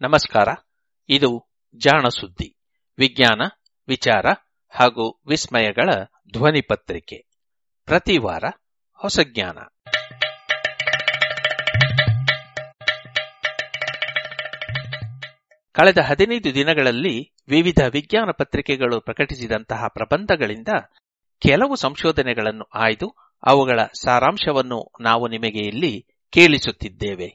ನಮಸ್ಕಾರ ಇದು ಜಾಣ ಸುದ್ದಿ ವಿಜ್ಞಾನ ವಿಚಾರ ಹಾಗೂ ವಿಸ್ಮಯಗಳ ಧ್ವನಿ ಪತ್ರಿಕೆ ಪ್ರತಿ ವಾರ ಹೊಸ ಜ್ಞಾನ ಕಳೆದ ಹದಿನೈದು ದಿನಗಳಲ್ಲಿ ವಿವಿಧ ವಿಜ್ಞಾನ ಪತ್ರಿಕೆಗಳು ಪ್ರಕಟಿಸಿದಂತಹ ಪ್ರಬಂಧಗಳಿಂದ ಕೆಲವು ಸಂಶೋಧನೆಗಳನ್ನು ಆಯ್ದು ಅವುಗಳ ಸಾರಾಂಶವನ್ನು ನಾವು ನಿಮಗೆ ಇಲ್ಲಿ ಕೇಳಿಸುತ್ತಿದ್ದೇವೆ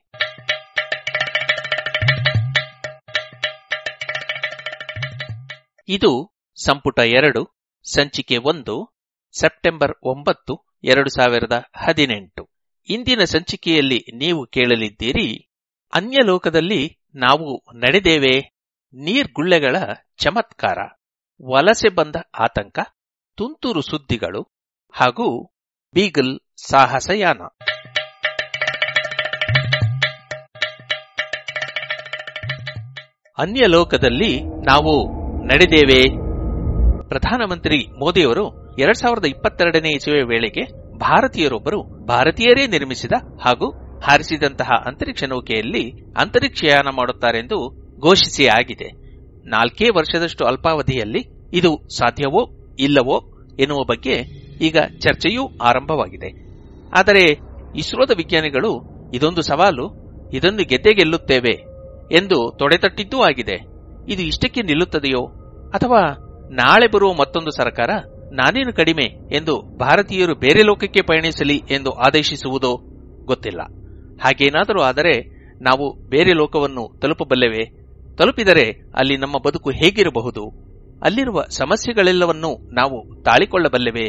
ಇದು ಸಂಪುಟ ಎರಡು ಸಂಚಿಕೆ ಒಂದು ಸೆಪ್ಟೆಂಬರ್ ಒಂಬತ್ತು ಎರಡು ಸಾವಿರದ ಹದಿನೆಂಟು ಇಂದಿನ ಸಂಚಿಕೆಯಲ್ಲಿ ನೀವು ಕೇಳಲಿದ್ದೀರಿ ಅನ್ಯಲೋಕದಲ್ಲಿ ನಾವು ನಡೆದೇವೆ ನೀರ್ಗುಳ್ಳೆಗಳ ಚಮತ್ಕಾರ ವಲಸೆ ಬಂದ ಆತಂಕ ತುಂತುರು ಸುದ್ದಿಗಳು ಹಾಗೂ ಬೀಗಲ್ ಸಾಹಸಯಾನ ಅನ್ಯಲೋಕದಲ್ಲಿ ನಾವು ನಡೆದೇವೆ ಪ್ರಧಾನಮಂತ್ರಿ ಮೋದಿಯವರು ಎರಡ್ ಸಾವಿರದ ಇಪ್ಪತ್ತೆರಡನೇ ಇಸುವೆ ವೇಳೆಗೆ ಭಾರತೀಯರೊಬ್ಬರು ಭಾರತೀಯರೇ ನಿರ್ಮಿಸಿದ ಹಾಗೂ ಹಾರಿಸಿದಂತಹ ಅಂತರಿಕ್ಷ ನೌಕೆಯಲ್ಲಿ ಅಂತರಿಕ್ಷಯಾನ ಮಾಡುತ್ತಾರೆಂದು ಘೋಷಿಸಿ ಆಗಿದೆ ನಾಲ್ಕೇ ವರ್ಷದಷ್ಟು ಅಲ್ಪಾವಧಿಯಲ್ಲಿ ಇದು ಸಾಧ್ಯವೋ ಇಲ್ಲವೋ ಎನ್ನುವ ಬಗ್ಗೆ ಈಗ ಚರ್ಚೆಯೂ ಆರಂಭವಾಗಿದೆ ಆದರೆ ಇಸ್ರೋದ ವಿಜ್ಞಾನಿಗಳು ಇದೊಂದು ಸವಾಲು ಇದನ್ನು ಗೆದ್ದೇ ಗೆಲ್ಲುತ್ತೇವೆ ಎಂದು ತೊಡೆತಟ್ಟಿದ್ದೂ ಆಗಿದೆ ಇದು ಇಷ್ಟಕ್ಕೆ ನಿಲ್ಲುತ್ತದೆಯೋ ಅಥವಾ ನಾಳೆ ಬರುವ ಮತ್ತೊಂದು ಸರ್ಕಾರ ನಾನೇನು ಕಡಿಮೆ ಎಂದು ಭಾರತೀಯರು ಬೇರೆ ಲೋಕಕ್ಕೆ ಪಯಣಿಸಲಿ ಎಂದು ಆದೇಶಿಸುವುದೋ ಗೊತ್ತಿಲ್ಲ ಹಾಗೇನಾದರೂ ಆದರೆ ನಾವು ಬೇರೆ ಲೋಕವನ್ನು ತಲುಪಬಲ್ಲೆವೆ ತಲುಪಿದರೆ ಅಲ್ಲಿ ನಮ್ಮ ಬದುಕು ಹೇಗಿರಬಹುದು ಅಲ್ಲಿರುವ ಸಮಸ್ಯೆಗಳೆಲ್ಲವನ್ನೂ ನಾವು ತಾಳಿಕೊಳ್ಳಬಲ್ಲೆವೆ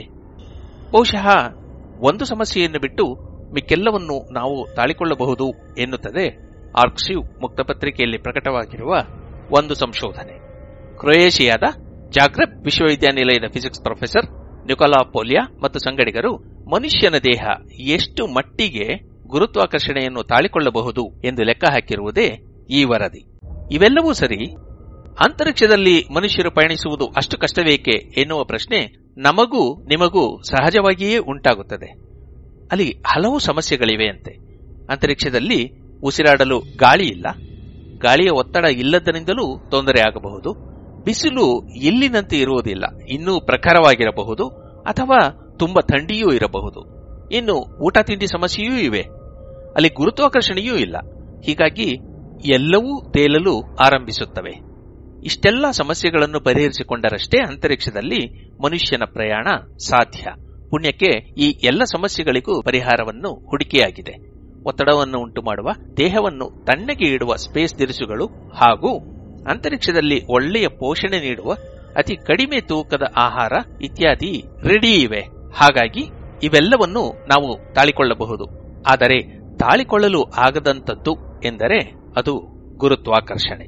ಬಹುಶಃ ಒಂದು ಸಮಸ್ಯೆಯನ್ನು ಬಿಟ್ಟು ಮಿಕ್ಕೆಲ್ಲವನ್ನೂ ನಾವು ತಾಳಿಕೊಳ್ಳಬಹುದು ಎನ್ನುತ್ತದೆ ಆರ್ಕ್ಸಿವ್ ಮುಕ್ತಪತ್ರಿಕೆಯಲ್ಲಿ ಪ್ರಕಟವಾಗಿರುವ ಒಂದು ಸಂಶೋಧನೆ ಕ್ರೊಯೇಷಿಯಾದ ಜಾಗ್ರೆಬ್ ವಿಶ್ವವಿದ್ಯಾನಿಲಯದ ಫಿಸಿಕ್ಸ್ ಪ್ರೊಫೆಸರ್ ನಿಕೋಲಾ ಪೋಲಿಯಾ ಮತ್ತು ಸಂಗಡಿಗರು ಮನುಷ್ಯನ ದೇಹ ಎಷ್ಟು ಮಟ್ಟಿಗೆ ಗುರುತ್ವಾಕರ್ಷಣೆಯನ್ನು ತಾಳಿಕೊಳ್ಳಬಹುದು ಎಂದು ಲೆಕ್ಕ ಹಾಕಿರುವುದೇ ಈ ವರದಿ ಇವೆಲ್ಲವೂ ಸರಿ ಅಂತರಿಕ್ಷದಲ್ಲಿ ಮನುಷ್ಯರು ಪಯಣಿಸುವುದು ಅಷ್ಟು ಕಷ್ಟವೇಕೆ ಎನ್ನುವ ಪ್ರಶ್ನೆ ನಮಗೂ ನಿಮಗೂ ಸಹಜವಾಗಿಯೇ ಉಂಟಾಗುತ್ತದೆ ಅಲ್ಲಿ ಹಲವು ಸಮಸ್ಯೆಗಳಿವೆಯಂತೆ ಅಂತರಿಕ್ಷದಲ್ಲಿ ಉಸಿರಾಡಲು ಗಾಳಿ ಇಲ್ಲ ಗಾಳಿಯ ಒತ್ತಡ ಇಲ್ಲದರಿಂದಲೂ ತೊಂದರೆ ಆಗಬಹುದು ಬಿಸಿಲು ಇಲ್ಲಿನಂತೆ ಇರುವುದಿಲ್ಲ ಇನ್ನೂ ಪ್ರಖರವಾಗಿರಬಹುದು ಅಥವಾ ತುಂಬಾ ಥಂಡಿಯೂ ಇರಬಹುದು ಇನ್ನು ಊಟ ತಿಂಡಿ ಸಮಸ್ಯೆಯೂ ಇವೆ ಅಲ್ಲಿ ಗುರುತ್ವಾಕರ್ಷಣೆಯೂ ಇಲ್ಲ ಹೀಗಾಗಿ ಎಲ್ಲವೂ ತೇಲಲು ಆರಂಭಿಸುತ್ತವೆ ಇಷ್ಟೆಲ್ಲ ಸಮಸ್ಯೆಗಳನ್ನು ಪರಿಹರಿಸಿಕೊಂಡರಷ್ಟೇ ಅಂತರಿಕ್ಷದಲ್ಲಿ ಮನುಷ್ಯನ ಪ್ರಯಾಣ ಸಾಧ್ಯ ಪುಣ್ಯಕ್ಕೆ ಈ ಎಲ್ಲ ಸಮಸ್ಯೆಗಳಿಗೂ ಪರಿಹಾರವನ್ನು ಹುಡುಕಿಯಾಗಿದೆ ಒತ್ತಡವನ್ನು ಉಂಟು ಮಾಡುವ ದೇಹವನ್ನು ತಣ್ಣಗೆ ಇಡುವ ಸ್ಪೇಸ್ ದಿರಿಸುಗಳು ಹಾಗೂ ಅಂತರಿಕ್ಷದಲ್ಲಿ ಒಳ್ಳೆಯ ಪೋಷಣೆ ನೀಡುವ ಅತಿ ಕಡಿಮೆ ತೂಕದ ಆಹಾರ ಇತ್ಯಾದಿ ರೆಡಿ ಇವೆ ಹಾಗಾಗಿ ಇವೆಲ್ಲವನ್ನು ನಾವು ತಾಳಿಕೊಳ್ಳಬಹುದು ಆದರೆ ತಾಳಿಕೊಳ್ಳಲು ಆಗದಂಥದ್ದು ಎಂದರೆ ಅದು ಗುರುತ್ವಾಕರ್ಷಣೆ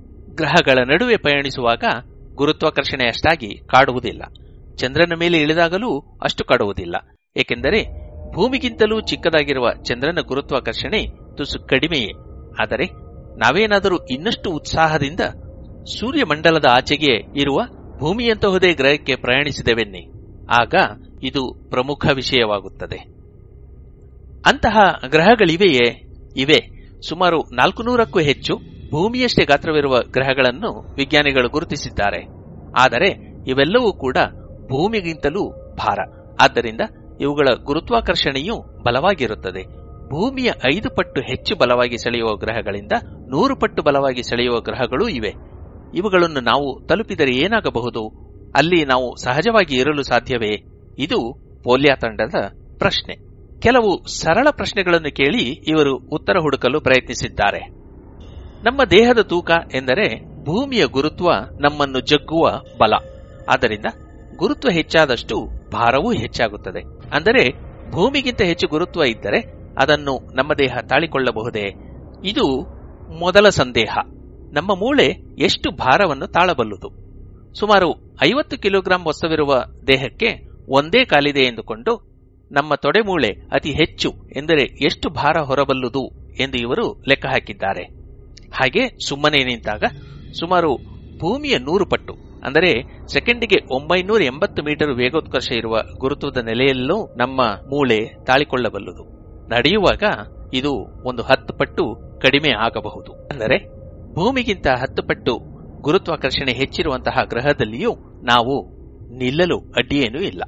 ಗ್ರಹಗಳ ನಡುವೆ ಪಯಣಿಸುವಾಗ ಗುರುತ್ವಾಕರ್ಷಣೆ ಅಷ್ಟಾಗಿ ಕಾಡುವುದಿಲ್ಲ ಚಂದ್ರನ ಮೇಲೆ ಇಳಿದಾಗಲೂ ಅಷ್ಟು ಕಾಡುವುದಿಲ್ಲ ಏಕೆಂದರೆ ಭೂಮಿಗಿಂತಲೂ ಚಿಕ್ಕದಾಗಿರುವ ಚಂದ್ರನ ಗುರುತ್ವಾಕರ್ಷಣೆ ತುಸು ಕಡಿಮೆಯೇ ಆದರೆ ನಾವೇನಾದರೂ ಇನ್ನಷ್ಟು ಉತ್ಸಾಹದಿಂದ ಸೂರ್ಯಮಂಡಲದ ಆಚೆಗೆ ಇರುವ ಭೂಮಿಯಂತಹುದೇ ಗ್ರಹಕ್ಕೆ ಪ್ರಯಾಣಿಸಿದೆವೆನ್ನಿ ಆಗ ಇದು ಪ್ರಮುಖ ವಿಷಯವಾಗುತ್ತದೆ ಅಂತಹ ಗ್ರಹಗಳಿವೆಯೇ ಇವೆ ಸುಮಾರು ನಾಲ್ಕು ನೂರಕ್ಕೂ ಹೆಚ್ಚು ಭೂಮಿಯಷ್ಟೇ ಗಾತ್ರವಿರುವ ಗ್ರಹಗಳನ್ನು ವಿಜ್ಞಾನಿಗಳು ಗುರುತಿಸಿದ್ದಾರೆ ಆದರೆ ಇವೆಲ್ಲವೂ ಕೂಡ ಭೂಮಿಗಿಂತಲೂ ಭಾರ ಆದ್ದರಿಂದ ಇವುಗಳ ಗುರುತ್ವಾಕರ್ಷಣೆಯೂ ಬಲವಾಗಿರುತ್ತದೆ ಭೂಮಿಯ ಐದು ಪಟ್ಟು ಹೆಚ್ಚು ಬಲವಾಗಿ ಸೆಳೆಯುವ ಗ್ರಹಗಳಿಂದ ನೂರು ಪಟ್ಟು ಬಲವಾಗಿ ಸೆಳೆಯುವ ಗ್ರಹಗಳೂ ಇವೆ ಇವುಗಳನ್ನು ನಾವು ತಲುಪಿದರೆ ಏನಾಗಬಹುದು ಅಲ್ಲಿ ನಾವು ಸಹಜವಾಗಿ ಇರಲು ಸಾಧ್ಯವೇ ಇದು ಪೋಲಿಯಾ ತಂಡದ ಪ್ರಶ್ನೆ ಕೆಲವು ಸರಳ ಪ್ರಶ್ನೆಗಳನ್ನು ಕೇಳಿ ಇವರು ಉತ್ತರ ಹುಡುಕಲು ಪ್ರಯತ್ನಿಸಿದ್ದಾರೆ ನಮ್ಮ ದೇಹದ ತೂಕ ಎಂದರೆ ಭೂಮಿಯ ಗುರುತ್ವ ನಮ್ಮನ್ನು ಜಗ್ಗುವ ಬಲ ಆದ್ದರಿಂದ ಗುರುತ್ವ ಹೆಚ್ಚಾದಷ್ಟು ಭಾರವೂ ಹೆಚ್ಚಾಗುತ್ತದೆ ಅಂದರೆ ಭೂಮಿಗಿಂತ ಹೆಚ್ಚು ಗುರುತ್ವ ಇದ್ದರೆ ಅದನ್ನು ನಮ್ಮ ದೇಹ ತಾಳಿಕೊಳ್ಳಬಹುದೇ ಇದು ಮೊದಲ ಸಂದೇಹ ನಮ್ಮ ಮೂಳೆ ಎಷ್ಟು ಭಾರವನ್ನು ತಾಳಬಲ್ಲುದು ಸುಮಾರು ಐವತ್ತು ಕಿಲೋಗ್ರಾಂ ವಸ್ತುವಿರುವ ದೇಹಕ್ಕೆ ಒಂದೇ ಕಾಲಿದೆ ಎಂದುಕೊಂಡು ನಮ್ಮ ತೊಡೆಮೂಳೆ ಅತಿ ಹೆಚ್ಚು ಎಂದರೆ ಎಷ್ಟು ಭಾರ ಹೊರಬಲ್ಲುದು ಎಂದು ಇವರು ಲೆಕ್ಕ ಹಾಕಿದ್ದಾರೆ ಹಾಗೆ ಸುಮ್ಮನೆ ನಿಂತಾಗ ಸುಮಾರು ಭೂಮಿಯ ನೂರು ಪಟ್ಟು ಅಂದರೆ ಸೆಕೆಂಡಿಗೆ ಒಂಬೈನೂರ ಎಂಬತ್ತು ಮೀಟರ್ ವೇಗೋತ್ಕರ್ಷ ಇರುವ ಗುರುತ್ವದ ನೆಲೆಯಲ್ಲೂ ನಮ್ಮ ಮೂಳೆ ತಾಳಿಕೊಳ್ಳಬಲ್ಲುದು ನಡೆಯುವಾಗ ಇದು ಒಂದು ಹತ್ತು ಪಟ್ಟು ಕಡಿಮೆ ಆಗಬಹುದು ಅಂದರೆ ಭೂಮಿಗಿಂತ ಹತ್ತು ಪಟ್ಟು ಗುರುತ್ವಾಕರ್ಷಣೆ ಹೆಚ್ಚಿರುವಂತಹ ಗ್ರಹದಲ್ಲಿಯೂ ನಾವು ನಿಲ್ಲಲು ಅಡ್ಡಿಯೇನೂ ಇಲ್ಲ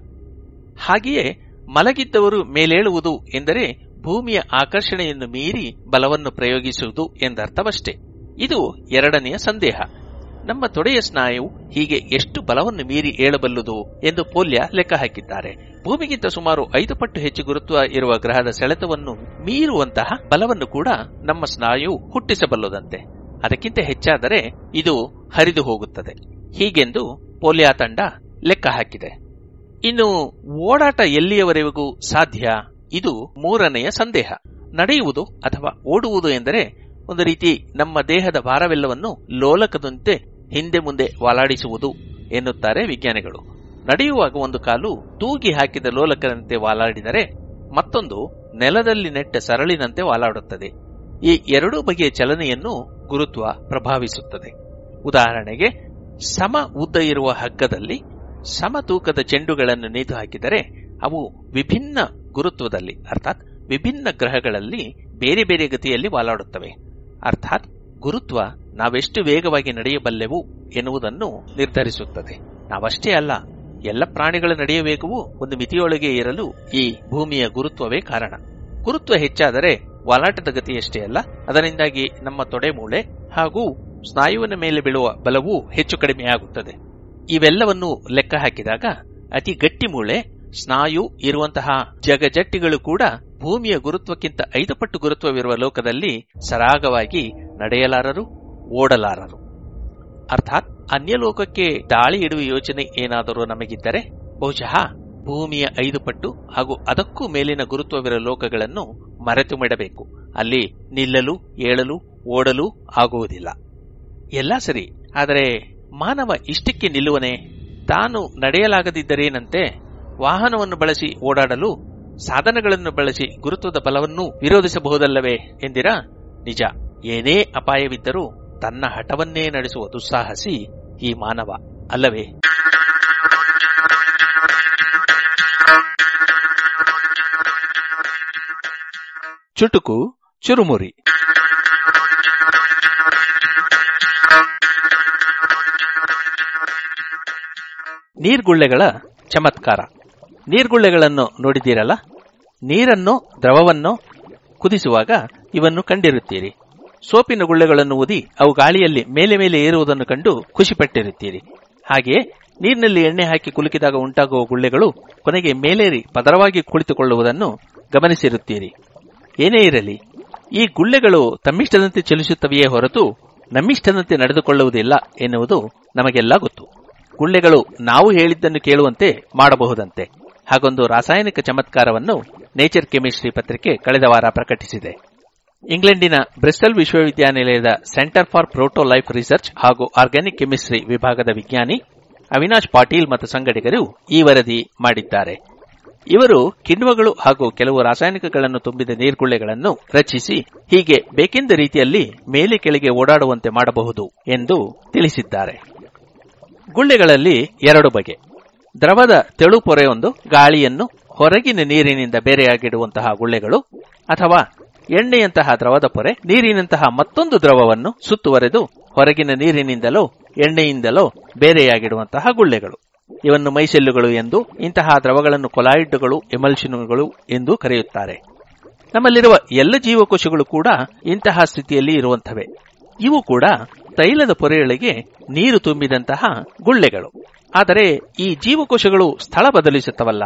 ಹಾಗೆಯೇ ಮಲಗಿದ್ದವರು ಮೇಲೇಳುವುದು ಎಂದರೆ ಭೂಮಿಯ ಆಕರ್ಷಣೆಯನ್ನು ಮೀರಿ ಬಲವನ್ನು ಪ್ರಯೋಗಿಸುವುದು ಎಂದರ್ಥವಷ್ಟೇ ಇದು ಎರಡನೆಯ ಸಂದೇಹ ನಮ್ಮ ತೊಡೆಯ ಸ್ನಾಯು ಹೀಗೆ ಎಷ್ಟು ಬಲವನ್ನು ಮೀರಿ ಏಳಬಲ್ಲುದು ಎಂದು ಪೋಲ್ಯ ಲೆಕ್ಕ ಹಾಕಿದ್ದಾರೆ ಭೂಮಿಗಿಂತ ಸುಮಾರು ಐದು ಪಟ್ಟು ಹೆಚ್ಚು ಗುರುತ್ವ ಇರುವ ಗ್ರಹದ ಸೆಳೆತವನ್ನು ಮೀರುವಂತಹ ಬಲವನ್ನು ಕೂಡ ನಮ್ಮ ಸ್ನಾಯು ಹುಟ್ಟಿಸಬಲ್ಲುದಂತೆ ಅದಕ್ಕಿಂತ ಹೆಚ್ಚಾದರೆ ಇದು ಹರಿದು ಹೋಗುತ್ತದೆ ಹೀಗೆಂದು ಪೋಲಿಯಾ ತಂಡ ಲೆಕ್ಕ ಹಾಕಿದೆ ಇನ್ನು ಓಡಾಟ ಎಲ್ಲಿಯವರೆಗೂ ಸಾಧ್ಯ ಇದು ಮೂರನೆಯ ಸಂದೇಹ ನಡೆಯುವುದು ಅಥವಾ ಓಡುವುದು ಎಂದರೆ ಒಂದು ರೀತಿ ನಮ್ಮ ದೇಹದ ಭಾರವೆಲ್ಲವನ್ನು ಲೋಲಕದಂತೆ ಹಿಂದೆ ಮುಂದೆ ವಾಲಾಡಿಸುವುದು ಎನ್ನುತ್ತಾರೆ ವಿಜ್ಞಾನಿಗಳು ನಡೆಯುವಾಗ ಒಂದು ಕಾಲು ತೂಗಿ ಹಾಕಿದ ಲೋಲಕದಂತೆ ವಾಲಾಡಿದರೆ ಮತ್ತೊಂದು ನೆಲದಲ್ಲಿ ನೆಟ್ಟ ಸರಳಿನಂತೆ ವಾಲಾಡುತ್ತದೆ ಈ ಎರಡೂ ಬಗೆಯ ಚಲನೆಯನ್ನು ಗುರುತ್ವ ಪ್ರಭಾವಿಸುತ್ತದೆ ಉದಾಹರಣೆಗೆ ಸಮ ಉದ್ದ ಇರುವ ಹಗ್ಗದಲ್ಲಿ ಸಮ ತೂಕದ ಚೆಂಡುಗಳನ್ನು ನೇತು ಹಾಕಿದರೆ ಅವು ವಿಭಿನ್ನ ಗುರುತ್ವದಲ್ಲಿ ಅರ್ಥಾತ್ ವಿಭಿನ್ನ ಗ್ರಹಗಳಲ್ಲಿ ಬೇರೆ ಬೇರೆ ಗತಿಯಲ್ಲಿ ವಾಲಾಡುತ್ತವೆ ಅರ್ಥಾತ್ ಗುರುತ್ವ ನಾವೆಷ್ಟು ವೇಗವಾಗಿ ನಡೆಯಬಲ್ಲೆವು ಎನ್ನುವುದನ್ನು ನಿರ್ಧರಿಸುತ್ತದೆ ನಾವಷ್ಟೇ ಅಲ್ಲ ಎಲ್ಲ ಪ್ರಾಣಿಗಳ ನಡೆಯ ವೇಗವೂ ಒಂದು ಮಿತಿಯೊಳಗೆ ಇರಲು ಈ ಭೂಮಿಯ ಗುರುತ್ವವೇ ಕಾರಣ ಗುರುತ್ವ ಹೆಚ್ಚಾದರೆ ವಾಲಾಟದ ಗತಿಯಷ್ಟೇ ಅಲ್ಲ ಅದರಿಂದಾಗಿ ನಮ್ಮ ತೊಡೆ ಮೂಳೆ ಹಾಗೂ ಸ್ನಾಯುವಿನ ಮೇಲೆ ಬೀಳುವ ಬಲವೂ ಹೆಚ್ಚು ಕಡಿಮೆಯಾಗುತ್ತದೆ ಇವೆಲ್ಲವನ್ನು ಲೆಕ್ಕ ಹಾಕಿದಾಗ ಅತಿ ಗಟ್ಟಿ ಮೂಳೆ ಸ್ನಾಯು ಇರುವಂತಹ ಜಗಜಟ್ಟಿಗಳು ಕೂಡ ಭೂಮಿಯ ಗುರುತ್ವಕ್ಕಿಂತ ಐದು ಪಟ್ಟು ಗುರುತ್ವವಿರುವ ಲೋಕದಲ್ಲಿ ಸರಾಗವಾಗಿ ನಡೆಯಲಾರರು ಓಡಲಾರರು ಅರ್ಥಾತ್ ಅನ್ಯಲೋಕಕ್ಕೆ ದಾಳಿ ಇಡುವ ಯೋಚನೆ ಏನಾದರೂ ನಮಗಿದ್ದರೆ ಬಹುಶಃ ಭೂಮಿಯ ಐದು ಪಟ್ಟು ಹಾಗೂ ಅದಕ್ಕೂ ಮೇಲಿನ ಗುರುತ್ವವಿರುವ ಲೋಕಗಳನ್ನು ಮರೆತು ಬಿಡಬೇಕು ಅಲ್ಲಿ ನಿಲ್ಲಲು ಏಳಲು ಓಡಲು ಆಗುವುದಿಲ್ಲ ಎಲ್ಲ ಸರಿ ಆದರೆ ಮಾನವ ಇಷ್ಟಕ್ಕೆ ನಿಲ್ಲುವನೆ ತಾನು ನಡೆಯಲಾಗದಿದ್ದರೇನಂತೆ ವಾಹನವನ್ನು ಬಳಸಿ ಓಡಾಡಲು ಸಾಧನಗಳನ್ನು ಬಳಸಿ ಗುರುತ್ವದ ಬಲವನ್ನೂ ವಿರೋಧಿಸಬಹುದಲ್ಲವೇ ಎಂದಿರಾ ನಿಜ ಏನೇ ಅಪಾಯವಿದ್ದರೂ ತನ್ನ ಹಠವನ್ನೇ ನಡೆಸುವ ದುಸ್ಸಾಹಸಿ ಈ ಮಾನವ ಅಲ್ಲವೇ ಚುಟುಕು ಚುರುಮುರಿ ನೀರ್ಗುಳ್ಳೆಗಳ ಚಮತ್ಕಾರ ನೀರ್ಗುಳ್ಳೆಗಳನ್ನು ನೋಡಿದ್ದೀರಲ್ಲ ನೀರನ್ನು ದ್ರವವನ್ನು ಕುದಿಸುವಾಗ ಇವನ್ನು ಕಂಡಿರುತ್ತೀರಿ ಸೋಪಿನ ಗುಳ್ಳೆಗಳನ್ನು ಊದಿ ಅವು ಗಾಳಿಯಲ್ಲಿ ಮೇಲೆ ಮೇಲೆ ಏರುವುದನ್ನು ಕಂಡು ಖುಷಿಪಟ್ಟಿರುತ್ತೀರಿ ಹಾಗೆಯೇ ನೀರಿನಲ್ಲಿ ಎಣ್ಣೆ ಹಾಕಿ ಕುಲುಕಿದಾಗ ಉಂಟಾಗುವ ಗುಳ್ಳೆಗಳು ಕೊನೆಗೆ ಮೇಲೇರಿ ಪದರವಾಗಿ ಕುಳಿತುಕೊಳ್ಳುವುದನ್ನು ಗಮನಿಸಿರುತ್ತೀರಿ ಏನೇ ಇರಲಿ ಈ ಗುಳ್ಳೆಗಳು ತಮ್ಮಿಷ್ಟದಂತೆ ಚಲಿಸುತ್ತವೆಯೇ ಹೊರತು ನಮ್ಮಿಷ್ಟದಂತೆ ನಡೆದುಕೊಳ್ಳುವುದಿಲ್ಲ ಎನ್ನುವುದು ನಮಗೆಲ್ಲ ಗೊತ್ತು ಗುಳ್ಳೆಗಳು ನಾವು ಹೇಳಿದ್ದನ್ನು ಕೇಳುವಂತೆ ಮಾಡಬಹುದಂತೆ ಹಾಗೊಂದು ರಾಸಾಯನಿಕ ಚಮತ್ಕಾರವನ್ನು ನೇಚರ್ ಕೆಮಿಸ್ಟ್ರಿ ಪತ್ರಿಕೆ ಕಳೆದ ವಾರ ಪ್ರಕಟಿಸಿದೆ ಇಂಗ್ಲೆಂಡಿನ ಬ್ರಿಸ್ಟಲ್ ವಿಶ್ವವಿದ್ಯಾನಿಲಯದ centre for proto life research ಹಾಗೂ ಆರ್ಗ್ಯಾನಿಕ್ ಕೆಮಿಸ್ಟ್ರಿ ವಿಭಾಗದ ವಿಜ್ಞಾನಿ ಅವಿನಾಶ್ ಪಾಟೀಲ್ ಮತ್ತು ಸಂಗಡಿಗರು ಈ ವರದಿ ಮಾಡಿದ್ದಾರೆ ಇವರು ಕಿಣ್ವಗಳು ಹಾಗೂ ಕೆಲವು ರಾಸಾಯನಿಕಗಳನ್ನು ತುಂಬಿದ ನೀರ್ಗುಳ್ಳೆಗಳನ್ನು ರಚಿಸಿ ಹೀಗೆ ಬೇಕೆಂದ ರೀತಿಯಲ್ಲಿ ಮೇಲೆ ಕೆಳಗೆ ಓಡಾಡುವಂತೆ ಮಾಡಬಹುದು ಎಂದು ತಿಳಿಸಿದ್ದಾರೆ ಗುಳ್ಳೆಗಳಲ್ಲಿ ಎರಡು ಬಗೆ ದ್ರವದ ತೆಳು ಪೊರೆಯೊಂದು ಗಾಳಿಯನ್ನು ಹೊರಗಿನ ನೀರಿನಿಂದ ಬೇರೆಯಾಗಿಡುವಂತಹ ಗುಳ್ಳೆಗಳು ಅಥವಾ ಎಣ್ಣೆಯಂತಹ ದ್ರವದ ಪೊರೆ ನೀರಿನಂತಹ ಮತ್ತೊಂದು ದ್ರವವನ್ನು ಸುತ್ತುವರೆದು ಹೊರಗಿನ ನೀರಿನಿಂದಲೋ ಎಣ್ಣೆಯಿಂದಲೋ ಬೇರೆಯಾಗಿಡುವಂತಹ ಗುಳ್ಳೆಗಳು ಇವನ್ನು ಮೈಸೆಲ್ಲುಗಳು ಎಂದು ಇಂತಹ ದ್ರವಗಳನ್ನು ಕೊಲಾಯಿಡ್ಗಳು ಎಮಲ್ಷನ್ಗಳು ಎಂದು ಕರೆಯುತ್ತಾರೆ ನಮ್ಮಲ್ಲಿರುವ ಎಲ್ಲ ಜೀವಕೋಶಗಳು ಕೂಡ ಇಂತಹ ಸ್ಥಿತಿಯಲ್ಲಿ ಇರುವಂತವೆ ಇವು ಕೂಡ ತೈಲದ ಪೊರೆಯೊಳಗೆ ನೀರು ತುಂಬಿದಂತಹ ಗುಳ್ಳೆಗಳು ಆದರೆ ಈ ಜೀವಕೋಶಗಳು ಸ್ಥಳ ಬದಲಿಸುತ್ತವಲ್ಲ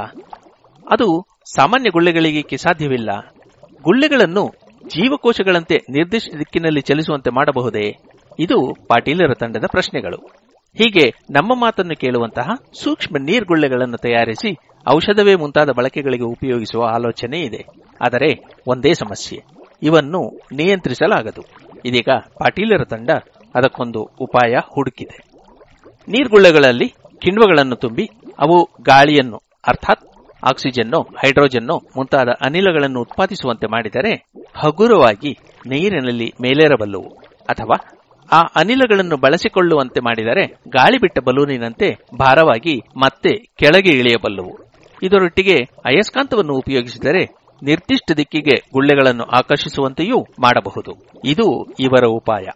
ಅದು ಸಾಮಾನ್ಯ ಗುಳ್ಳೆಗಳಿಗೆ ಸಾಧ್ಯವಿಲ್ಲ ಗುಳ್ಳೆಗಳನ್ನು ಜೀವಕೋಶಗಳಂತೆ ನಿರ್ದಿಷ್ಟ ದಿಕ್ಕಿನಲ್ಲಿ ಚಲಿಸುವಂತೆ ಮಾಡಬಹುದೇ ಇದು ಪಾಟೀಲರ ತಂಡದ ಪ್ರಶ್ನೆಗಳು ಹೀಗೆ ನಮ್ಮ ಮಾತನ್ನು ಕೇಳುವಂತಹ ಸೂಕ್ಷ್ಮ ನೀರ್ಗುಳ್ಳೆಗಳನ್ನು ತಯಾರಿಸಿ ಔಷಧವೇ ಮುಂತಾದ ಬಳಕೆಗಳಿಗೆ ಉಪಯೋಗಿಸುವ ಆಲೋಚನೆ ಇದೆ ಆದರೆ ಒಂದೇ ಸಮಸ್ಯೆ ಇವನ್ನು ನಿಯಂತ್ರಿಸಲಾಗದು ಇದೀಗ ಪಾಟೀಲರ ತಂಡ ಅದಕ್ಕೊಂದು ಉಪಾಯ ಹುಡುಕಿದೆ ನೀರ್ಗುಳ್ಳೆಗಳಲ್ಲಿ ಕಿಣ್ವಗಳನ್ನು ತುಂಬಿ ಅವು ಗಾಳಿಯನ್ನು ಅರ್ಥಾತ್ ಆಕ್ಸಿಜನ್ನೋ ಹೈಡ್ರೋಜನ್ನೋ ಮುಂತಾದ ಅನಿಲಗಳನ್ನು ಉತ್ಪಾದಿಸುವಂತೆ ಮಾಡಿದರೆ ಹಗುರವಾಗಿ ನೀರಿನಲ್ಲಿ ಮೇಲೇರಬಲ್ಲವು ಅಥವಾ ಆ ಅನಿಲಗಳನ್ನು ಬಳಸಿಕೊಳ್ಳುವಂತೆ ಮಾಡಿದರೆ ಗಾಳಿ ಬಿಟ್ಟ ಬಲೂನಿನಂತೆ ಭಾರವಾಗಿ ಮತ್ತೆ ಕೆಳಗೆ ಇಳಿಯಬಲ್ಲವು ಇದರೊಟ್ಟಿಗೆ ಅಯಸ್ಕಾಂತವನ್ನು ಉಪಯೋಗಿಸಿದರೆ ನಿರ್ದಿಷ್ಟ ದಿಕ್ಕಿಗೆ ಗುಳ್ಳೆಗಳನ್ನು ಆಕರ್ಷಿಸುವಂತೆಯೂ ಮಾಡಬಹುದು ಇದು ಇವರ ಉಪಾಯ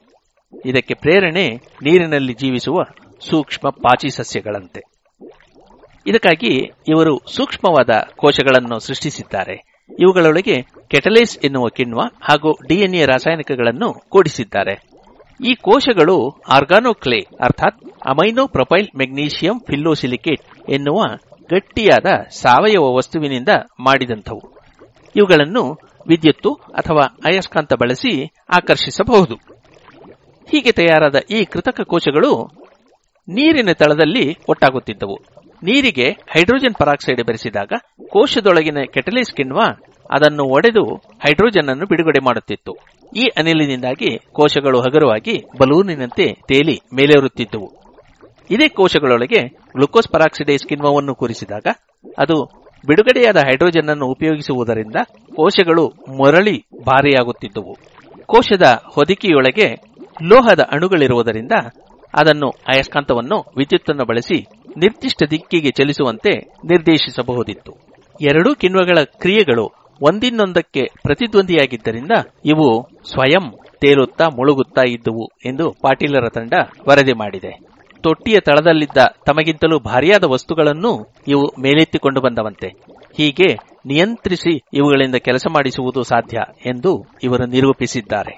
ಇದಕ್ಕೆ ಪ್ರೇರಣೆ ನೀರಿನಲ್ಲಿ ಜೀವಿಸುವ ಸೂಕ್ಷ್ಮ ಪಾಚಿ ಸಸ್ಯಗಳಂತೆ ಇದಕ್ಕಾಗಿ ಇವರು ಸೂಕ್ಷ್ಮವಾದ ಕೋಶಗಳನ್ನು ಸೃಷ್ಟಿಸಿದ್ದಾರೆ ಇವುಗಳೊಳಗೆ ಕೆಟಲೇಸ್ ಎನ್ನುವ ಕಿಣ್ವ ಹಾಗೂ ಡಿಎನ್ಎ ರಾಸಾಯನಿಕಗಳನ್ನು ಕೂಡಿಸಿದ್ದಾರೆ ಈ ಕೋಶಗಳು ಆರ್ಗಾನೋಕ್ಲೇ ಅರ್ಥಾತ್ ಅಮೈನೋ ಪ್ರೊಪೈಲ್ ಮೆಗ್ನೀಷಿಯಂ ಫಿಲ್ಲೋಸಿಲಿಕೇಟ್ ಎನ್ನುವ ಗಟ್ಟಿಯಾದ ಸಾವಯವ ವಸ್ತುವಿನಿಂದ ಮಾಡಿದಂಥವು ಇವುಗಳನ್ನು ವಿದ್ಯುತ್ತು ಅಥವಾ ಅಯಸ್ಕಾಂತ ಬಳಸಿ ಆಕರ್ಷಿಸಬಹುದು ಹೀಗೆ ತಯಾರಾದ ಈ ಕೃತಕ ಕೋಶಗಳು ನೀರಿನ ತಳದಲ್ಲಿ ಒಟ್ಟಾಗುತ್ತಿದ್ದವು ನೀರಿಗೆ ಹೈಡ್ರೋಜನ್ ಪರಾಕ್ಸೈಡ್ ಬೆರೆಸಿದಾಗ ಕೋಶದೊಳಗಿನ ಕೆಟಲಿಸ್ ಕಿಣ್ವ ಅದನ್ನು ಒಡೆದು ಹೈಡ್ರೋಜನ್ ಅನ್ನು ಬಿಡುಗಡೆ ಮಾಡುತ್ತಿತ್ತು ಈ ಅನಿಲಿನಿಂದಾಗಿ ಕೋಶಗಳು ಹಗುರವಾಗಿ ಬಲೂನಿನಂತೆ ತೇಲಿ ಮೇಲೇರುತ್ತಿದ್ದವು ಇದೇ ಕೋಶಗಳೊಳಗೆ ಗ್ಲುಕೋಸ್ ಪರಾಕ್ಸಿಡೇಸ್ ಕಿಣ್ವವನ್ನು ಕೂರಿಸಿದಾಗ ಅದು ಬಿಡುಗಡೆಯಾದ ಹೈಡ್ರೋಜನ್ ಅನ್ನು ಉಪಯೋಗಿಸುವುದರಿಂದ ಕೋಶಗಳು ಮರಳಿ ಭಾರಿಯಾಗುತ್ತಿದ್ದವು ಕೋಶದ ಹೊದಿಕೆಯೊಳಗೆ ಲೋಹದ ಅಣುಗಳಿರುವುದರಿಂದ ಅದನ್ನು ಅಯಸ್ಕಾಂತವನ್ನು ವಿದ್ಯುತ್ತನ್ನು ಬಳಸಿ ನಿರ್ದಿಷ್ಟ ದಿಕ್ಕಿಗೆ ಚಲಿಸುವಂತೆ ನಿರ್ದೇಶಿಸಬಹುದಿತ್ತು ಎರಡೂ ಕಿಣ್ವಗಳ ಕ್ರಿಯೆಗಳು ಒಂದಿನ್ನೊಂದಕ್ಕೆ ಪ್ರತಿದ್ವಂದಿಯಾಗಿದ್ದರಿಂದ ಇವು ಸ್ವಯಂ ತೇಲುತ್ತಾ ಮುಳುಗುತ್ತಾ ಇದ್ದುವು ಎಂದು ಪಾಟೀಲರ ತಂಡ ವರದಿ ಮಾಡಿದೆ ತೊಟ್ಟಿಯ ತಳದಲ್ಲಿದ್ದ ತಮಗಿಂತಲೂ ಭಾರಿಯಾದ ವಸ್ತುಗಳನ್ನು ಇವು ಮೇಲೆತ್ತಿಕೊಂಡು ಬಂದವಂತೆ ಹೀಗೆ ನಿಯಂತ್ರಿಸಿ ಇವುಗಳಿಂದ ಕೆಲಸ ಮಾಡಿಸುವುದು ಸಾಧ್ಯ ಎಂದು ಇವರು ನಿರೂಪಿಸಿದ್ದಾರೆ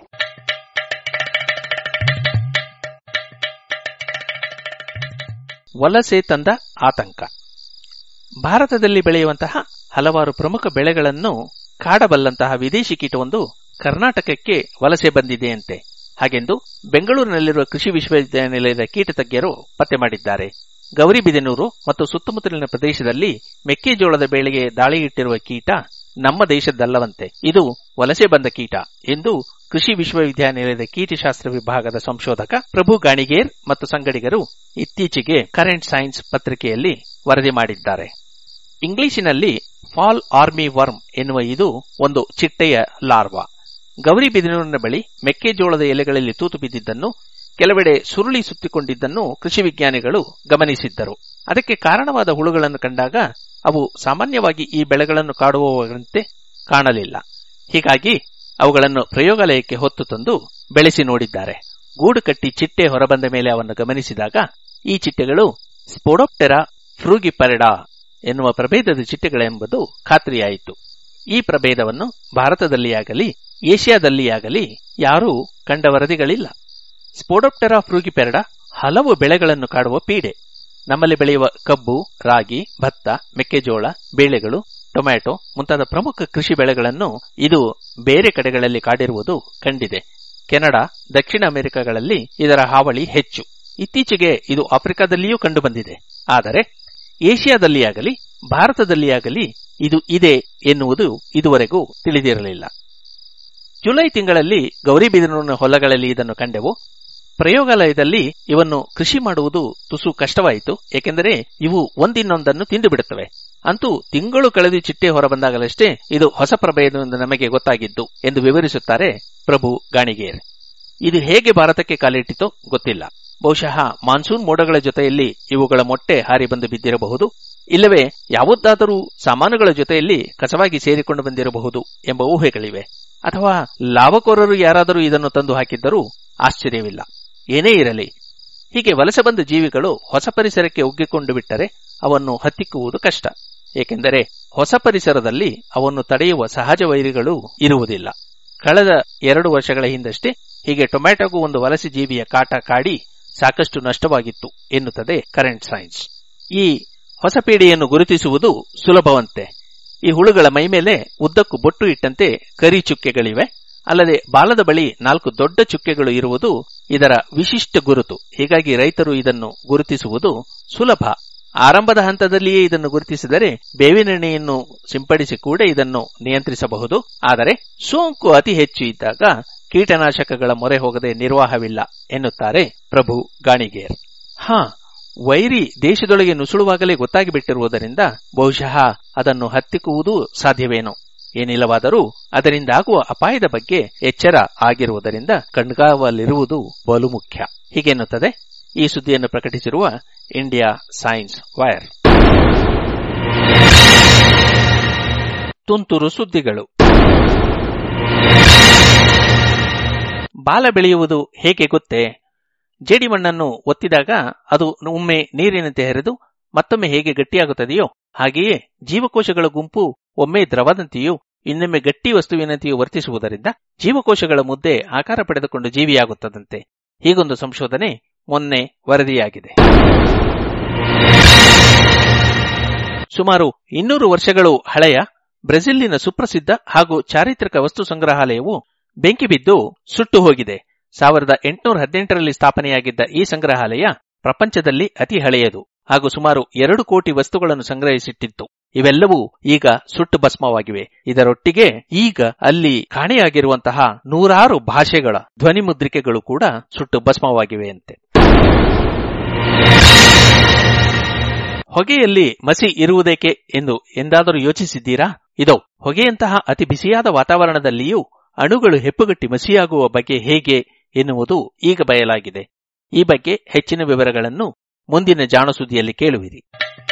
ವಲಸೆ ತಂದ ಆತಂಕ ಭಾರತದಲ್ಲಿ ಬೆಳೆಯುವಂತಹ ಹಲವಾರು ಪ್ರಮುಖ ಬೆಳೆಗಳನ್ನು ಕಾಡಬಲ್ಲಂತಹ ವಿದೇಶಿ ಕೀಟವೊಂದು ಕರ್ನಾಟಕಕ್ಕೆ ವಲಸೆ ಬಂದಿದೆಯಂತೆ ಹಾಗೆಂದು ಬೆಂಗಳೂರಿನಲ್ಲಿರುವ ಕೃಷಿ ವಿಶ್ವವಿದ್ಯಾನಿಲಯದ ಕೀಟ ತಜ್ಞರು ಪತ್ತೆ ಮಾಡಿದ್ದಾರೆ ಗೌರಿಬಿದನೂರು ಮತ್ತು ಸುತ್ತಮುತ್ತಲಿನ ಪ್ರದೇಶದಲ್ಲಿ ಮೆಕ್ಕೆಜೋಳದ ಬೆಳೆಗೆ ದಾಳಿಯಿಟ್ಟಿರುವ ಕೀಟ ನಮ್ಮ ದೇಶದ್ದಲ್ಲವಂತೆ ಇದು ವಲಸೆ ಬಂದ ಕೀಟ ಎಂದು ಕೃಷಿ ವಿಶ್ವವಿದ್ಯಾನಿಲಯದ ಕೀಟಶಾಸ್ತ್ರ ವಿಭಾಗದ ಸಂಶೋಧಕ ಪ್ರಭು ಗಾಣಿಗೇರ್ ಮತ್ತು ಸಂಗಡಿಗರು ಇತ್ತೀಚೆಗೆ ಕರೆಂಟ್ ಸೈನ್ಸ್ ಪತ್ರಿಕೆಯಲ್ಲಿ ವರದಿ ಮಾಡಿದ್ದಾರೆ ಇಂಗ್ಲಿಶಿನಲ್ಲಿ ಫಾಲ್ ಆರ್ಮಿ ವರ್ಮ್ ಎನ್ನುವ ಇದು ಒಂದು ಚಿಟ್ಟೆಯ ಲಾರ್ವಾ ಗೌರಿಬಿದನೂರಿನ ಬಳಿ ಮೆಕ್ಕೆಜೋಳದ ಎಲೆಗಳಲ್ಲಿ ತೂತು ಬಿದ್ದಿದ್ದನ್ನು ಕೆಲವೆಡೆ ಸುರುಳಿ ಸುತ್ತಿಕೊಂಡಿದ್ದನ್ನು ಕೃಷಿ ವಿಜ್ಞಾನಿಗಳು ಗಮನಿಸಿದ್ದರು ಅದಕ್ಕೆ ಕಾರಣವಾದ ಹುಳುಗಳನ್ನು ಕಂಡಾಗ ಅವು ಸಾಮಾನ್ಯವಾಗಿ ಈ ಬೆಳೆಗಳನ್ನು ಕಾಡುವವಂತೆ ಕಾಣಲಿಲ್ಲ ಹೀಗಾಗಿ ಅವುಗಳನ್ನು ಪ್ರಯೋಗಾಲಯಕ್ಕೆ ಹೊತ್ತು ತಂದು ಬೆಳೆಸಿ ನೋಡಿದ್ದಾರೆ ಗೂಡು ಕಟ್ಟಿ ಚಿಟ್ಟೆ ಹೊರಬಂದ ಮೇಲೆ ಅವನ್ನು ಗಮನಿಸಿದಾಗ ಈ ಚಿಟ್ಟೆಗಳು ಸ್ಪೋಡೋಪ್ಟೆರಾ ಫ್ರೂಗಿಪೆರಡಾ ಎನ್ನುವ ಪ್ರಭೇದದ ಚಿಟ್ಟೆಗಳೆಂಬುದು ಖಾತ್ರಿಯಾಯಿತು ಈ ಪ್ರಭೇದವನ್ನು ಭಾರತದಲ್ಲಿಯಾಗಲಿ ಏಷ್ಯಾದಲ್ಲಿಯಾಗಲಿ ಯಾರೂ ಕಂಡ ವರದಿಗಳಿಲ್ಲ ಸ್ಪೋಡೋಪ್ಟೆರಾ ಫ್ರೂಗಿಪೆರಡ ಹಲವು ಬೆಳೆಗಳನ್ನು ಕಾಡುವ ಪೀಡೆ ನಮ್ಮಲ್ಲಿ ಬೆಳೆಯುವ ಕಬ್ಬು ರಾಗಿ ಭತ್ತ ಮೆಕ್ಕೆಜೋಳ ಬೇಳೆಗಳು ಟೊಮ್ಯಾಟೊ ಮುಂತಾದ ಪ್ರಮುಖ ಕೃಷಿ ಬೆಳೆಗಳನ್ನು ಇದು ಬೇರೆ ಕಡೆಗಳಲ್ಲಿ ಕಾಡಿರುವುದು ಕಂಡಿದೆ ಕೆನಡಾ ದಕ್ಷಿಣ ಅಮೆರಿಕಗಳಲ್ಲಿ ಇದರ ಹಾವಳಿ ಹೆಚ್ಚು ಇತ್ತೀಚೆಗೆ ಇದು ಆಫ್ರಿಕಾದಲ್ಲಿಯೂ ಕಂಡುಬಂದಿದೆ ಆದರೆ ಏಷ್ಯಾದಲ್ಲಿಯಾಗಲಿ ಭಾರತದಲ್ಲಿಯಾಗಲಿ ಇದು ಇದೆ ಎನ್ನುವುದು ಇದುವರೆಗೂ ತಿಳಿದಿರಲಿಲ್ಲ ಜುಲೈ ತಿಂಗಳಲ್ಲಿ ಗೌರಿಬಿದನೂರಿನ ಹೊಲಗಳಲ್ಲಿ ಇದನ್ನು ಕಂಡೆವು ಪ್ರಯೋಗಾಲಯದಲ್ಲಿ ಇವನ್ನು ಕೃಷಿ ಮಾಡುವುದು ತುಸು ಕಷ್ಟವಾಯಿತು ಏಕೆಂದರೆ ಇವು ಒಂದಿನ್ನೊಂದನ್ನು ತಿಂದು ಬಿಡುತ್ತವೆ ಅಂತೂ ತಿಂಗಳು ಕಳೆದು ಚಿಟ್ಟೆ ಹೊರಬಂದಾಗಲಷ್ಟೇ ಇದು ಹೊಸ ಪ್ರಭೇದವೆಂದು ನಮಗೆ ಗೊತ್ತಾಗಿದ್ದು ಎಂದು ವಿವರಿಸುತ್ತಾರೆ ಪ್ರಭು ಗಾಣಿಗೇರ್ ಇದು ಹೇಗೆ ಭಾರತಕ್ಕೆ ಕಾಲಿಟ್ಟಿತೋ ಗೊತ್ತಿಲ್ಲ ಬಹುಶಃ ಮಾನ್ಸೂನ್ ಮೋಡಗಳ ಜೊತೆಯಲ್ಲಿ ಇವುಗಳ ಮೊಟ್ಟೆ ಹಾರಿ ಬಂದು ಬಿದ್ದಿರಬಹುದು ಇಲ್ಲವೇ ಯಾವುದಾದರೂ ಸಾಮಾನುಗಳ ಜೊತೆಯಲ್ಲಿ ಕಸವಾಗಿ ಸೇರಿಕೊಂಡು ಬಂದಿರಬಹುದು ಎಂಬ ಊಹೆಗಳಿವೆ ಅಥವಾ ಲಾಭಕೋರರು ಯಾರಾದರೂ ಇದನ್ನು ತಂದು ಹಾಕಿದ್ದರೂ ಆಶ್ಚರ್ಯವಿಲ್ಲ ಏನೇ ಇರಲಿ ಹೀಗೆ ವಲಸೆ ಬಂದ ಜೀವಿಗಳು ಹೊಸ ಪರಿಸರಕ್ಕೆ ಒಗ್ಗಿಕೊಂಡು ಬಿಟ್ಟರೆ ಅವನ್ನು ಹತ್ತಿಕ್ಕುವುದು ಕಷ್ಟ ಏಕೆಂದರೆ ಹೊಸ ಪರಿಸರದಲ್ಲಿ ಅವನ್ನು ತಡೆಯುವ ಸಹಜ ವೈರಿಗಳು ಇರುವುದಿಲ್ಲ ಕಳೆದ ಎರಡು ವರ್ಷಗಳ ಹಿಂದಷ್ಟೇ ಹೀಗೆ ಟೊಮ್ಯಾಟೊಗೂ ಒಂದು ವಲಸೆ ಜೀವಿಯ ಕಾಟ ಕಾಡಿ ಸಾಕಷ್ಟು ನಷ್ಟವಾಗಿತ್ತು ಎನ್ನುತ್ತದೆ ಕರೆಂಟ್ ಸೈನ್ಸ್ ಈ ಹೊಸ ಪೀಡೆಯನ್ನು ಗುರುತಿಸುವುದು ಸುಲಭವಂತೆ ಈ ಹುಳುಗಳ ಮೈಮೇಲೆ ಉದ್ದಕ್ಕೂ ಬೊಟ್ಟು ಇಟ್ಟಂತೆ ಕರಿ ಚುಕ್ಕೆಗಳಿವೆ ಅಲ್ಲದೆ ಬಾಲದ ಬಳಿ ನಾಲ್ಕು ದೊಡ್ಡ ಚುಕ್ಕೆಗಳು ಇರುವುದು ಇದರ ವಿಶಿಷ್ಟ ಗುರುತು ಹೀಗಾಗಿ ರೈತರು ಇದನ್ನು ಗುರುತಿಸುವುದು ಸುಲಭ ಆರಂಭದ ಹಂತದಲ್ಲಿಯೇ ಇದನ್ನು ಗುರುತಿಸಿದರೆ ಬೇವಿನೆಣ್ಣೆಯನ್ನು ಸಿಂಪಡಿಸಿ ಕೂಡ ಇದನ್ನು ನಿಯಂತ್ರಿಸಬಹುದು ಆದರೆ ಸೋಂಕು ಅತಿ ಹೆಚ್ಚು ಇದ್ದಾಗ ಕೀಟನಾಶಕಗಳ ಮೊರೆ ಹೋಗದೆ ನಿರ್ವಾಹವಿಲ್ಲ ಎನ್ನುತ್ತಾರೆ ಪ್ರಭು ಗಾಣಿಗೇರ್ ಹಾ ವೈರಿ ದೇಶದೊಳಗೆ ನುಸುಳುವಾಗಲೇ ಗೊತ್ತಾಗಿ ಬಿಟ್ಟಿರುವುದರಿಂದ ಬಹುಶಃ ಅದನ್ನು ಹತ್ತಿಕ್ಕುವುದೂ ಸಾಧ್ಯವೇನೋ ಏನಿಲ್ಲವಾದರೂ ಅದರಿಂದಾಗುವ ಅಪಾಯದ ಬಗ್ಗೆ ಎಚ್ಚರ ಆಗಿರುವುದರಿಂದ ಕಣ್ಗಾವಲಿರುವುದು ಬಲು ಮುಖ್ಯ ಹೀಗೆನ್ನುತ್ತದೆ ಈ ಸುದ್ದಿಯನ್ನು ಪ್ರಕಟಿಸಿರುವ ಇಂಡಿಯಾ ಸೈನ್ಸ್ ವೈರ್ ತುಂತುರು ಸುದ್ದಿಗಳು ಬಾಲ ಬೆಳೆಯುವುದು ಹೇಗೆ ಗೊತ್ತೇ ಜೇಡಿಮಣ್ಣನ್ನು ಒತ್ತಿದಾಗ ಅದು ಒಮ್ಮೆ ನೀರಿನಂತೆ ಹರಿದು ಮತ್ತೊಮ್ಮೆ ಹೇಗೆ ಗಟ್ಟಿಯಾಗುತ್ತದೆಯೋ ಹಾಗೆಯೇ ಜೀವಕೋಶಗಳ ಗುಂಪು ಒಮ್ಮೆ ದ್ರವದಂತೆಯೂ ಇನ್ನೊಮ್ಮೆ ಗಟ್ಟಿ ವಸ್ತುವಿನಂತೆಯೂ ವರ್ತಿಸುವುದರಿಂದ ಜೀವಕೋಶಗಳ ಮುದ್ದೆ ಆಕಾರ ಪಡೆದುಕೊಂಡು ಜೀವಿಯಾಗುತ್ತದಂತೆ ಹೀಗೊಂದು ಸಂಶೋಧನೆ ಮೊನ್ನೆ ವರದಿಯಾಗಿದೆ ಸುಮಾರು ಇನ್ನೂರು ವರ್ಷಗಳು ಹಳೆಯ ಬ್ರೆಜಿಲ್ಲಿನ ಸುಪ್ರಸಿದ್ಧ ಹಾಗೂ ಚಾರಿತ್ರಿಕ ವಸ್ತು ಸಂಗ್ರಹಾಲಯವು ಬೆಂಕಿ ಬಿದ್ದು ಸುಟ್ಟು ಹೋಗಿದೆ ಸಾವಿರದ ಎಂಟುನೂರ ಹದಿನೆಂಟರಲ್ಲಿ ಸ್ಥಾಪನೆಯಾಗಿದ್ದ ಈ ಸಂಗ್ರಹಾಲಯ ಪ್ರಪಂಚದಲ್ಲಿ ಅತಿ ಹಳೆಯದು ಹಾಗೂ ಸುಮಾರು ಎರಡು ಕೋಟಿ ವಸ್ತುಗಳನ್ನು ಸಂಗ್ರಹಿಸಿಟ್ಟಿತ್ತು ಇವೆಲ್ಲವೂ ಈಗ ಸುಟ್ಟು ಭಸ್ಮವಾಗಿವೆ ಇದರೊಟ್ಟಿಗೆ ಈಗ ಅಲ್ಲಿ ಕಾಣೆಯಾಗಿರುವಂತಹ ನೂರಾರು ಭಾಷೆಗಳ ಧ್ವನಿ ಮುದ್ರಿಕೆಗಳು ಕೂಡ ಸುಟ್ಟು ಭಸ್ಮವಾಗಿವೆಯಂತೆ ಹೊಗೆಯಲ್ಲಿ ಮಸಿ ಇರುವುದೇಕೆ ಎಂದು ಎಂದಾದರೂ ಯೋಚಿಸಿದ್ದೀರಾ ಇದೋ ಹೊಗೆಯಂತಹ ಅತಿ ಬಿಸಿಯಾದ ವಾತಾವರಣದಲ್ಲಿಯೂ ಅಣುಗಳು ಹೆಪ್ಪುಗಟ್ಟಿ ಮಸಿಯಾಗುವ ಬಗ್ಗೆ ಹೇಗೆ ಎನ್ನುವುದು ಈಗ ಬಯಲಾಗಿದೆ ಈ ಬಗ್ಗೆ ಹೆಚ್ಚಿನ ವಿವರಗಳನ್ನು ಮುಂದಿನ ಜಾಣಸುದ್ದಿಯಲ್ಲಿ ಕೇಳುವಿರಿ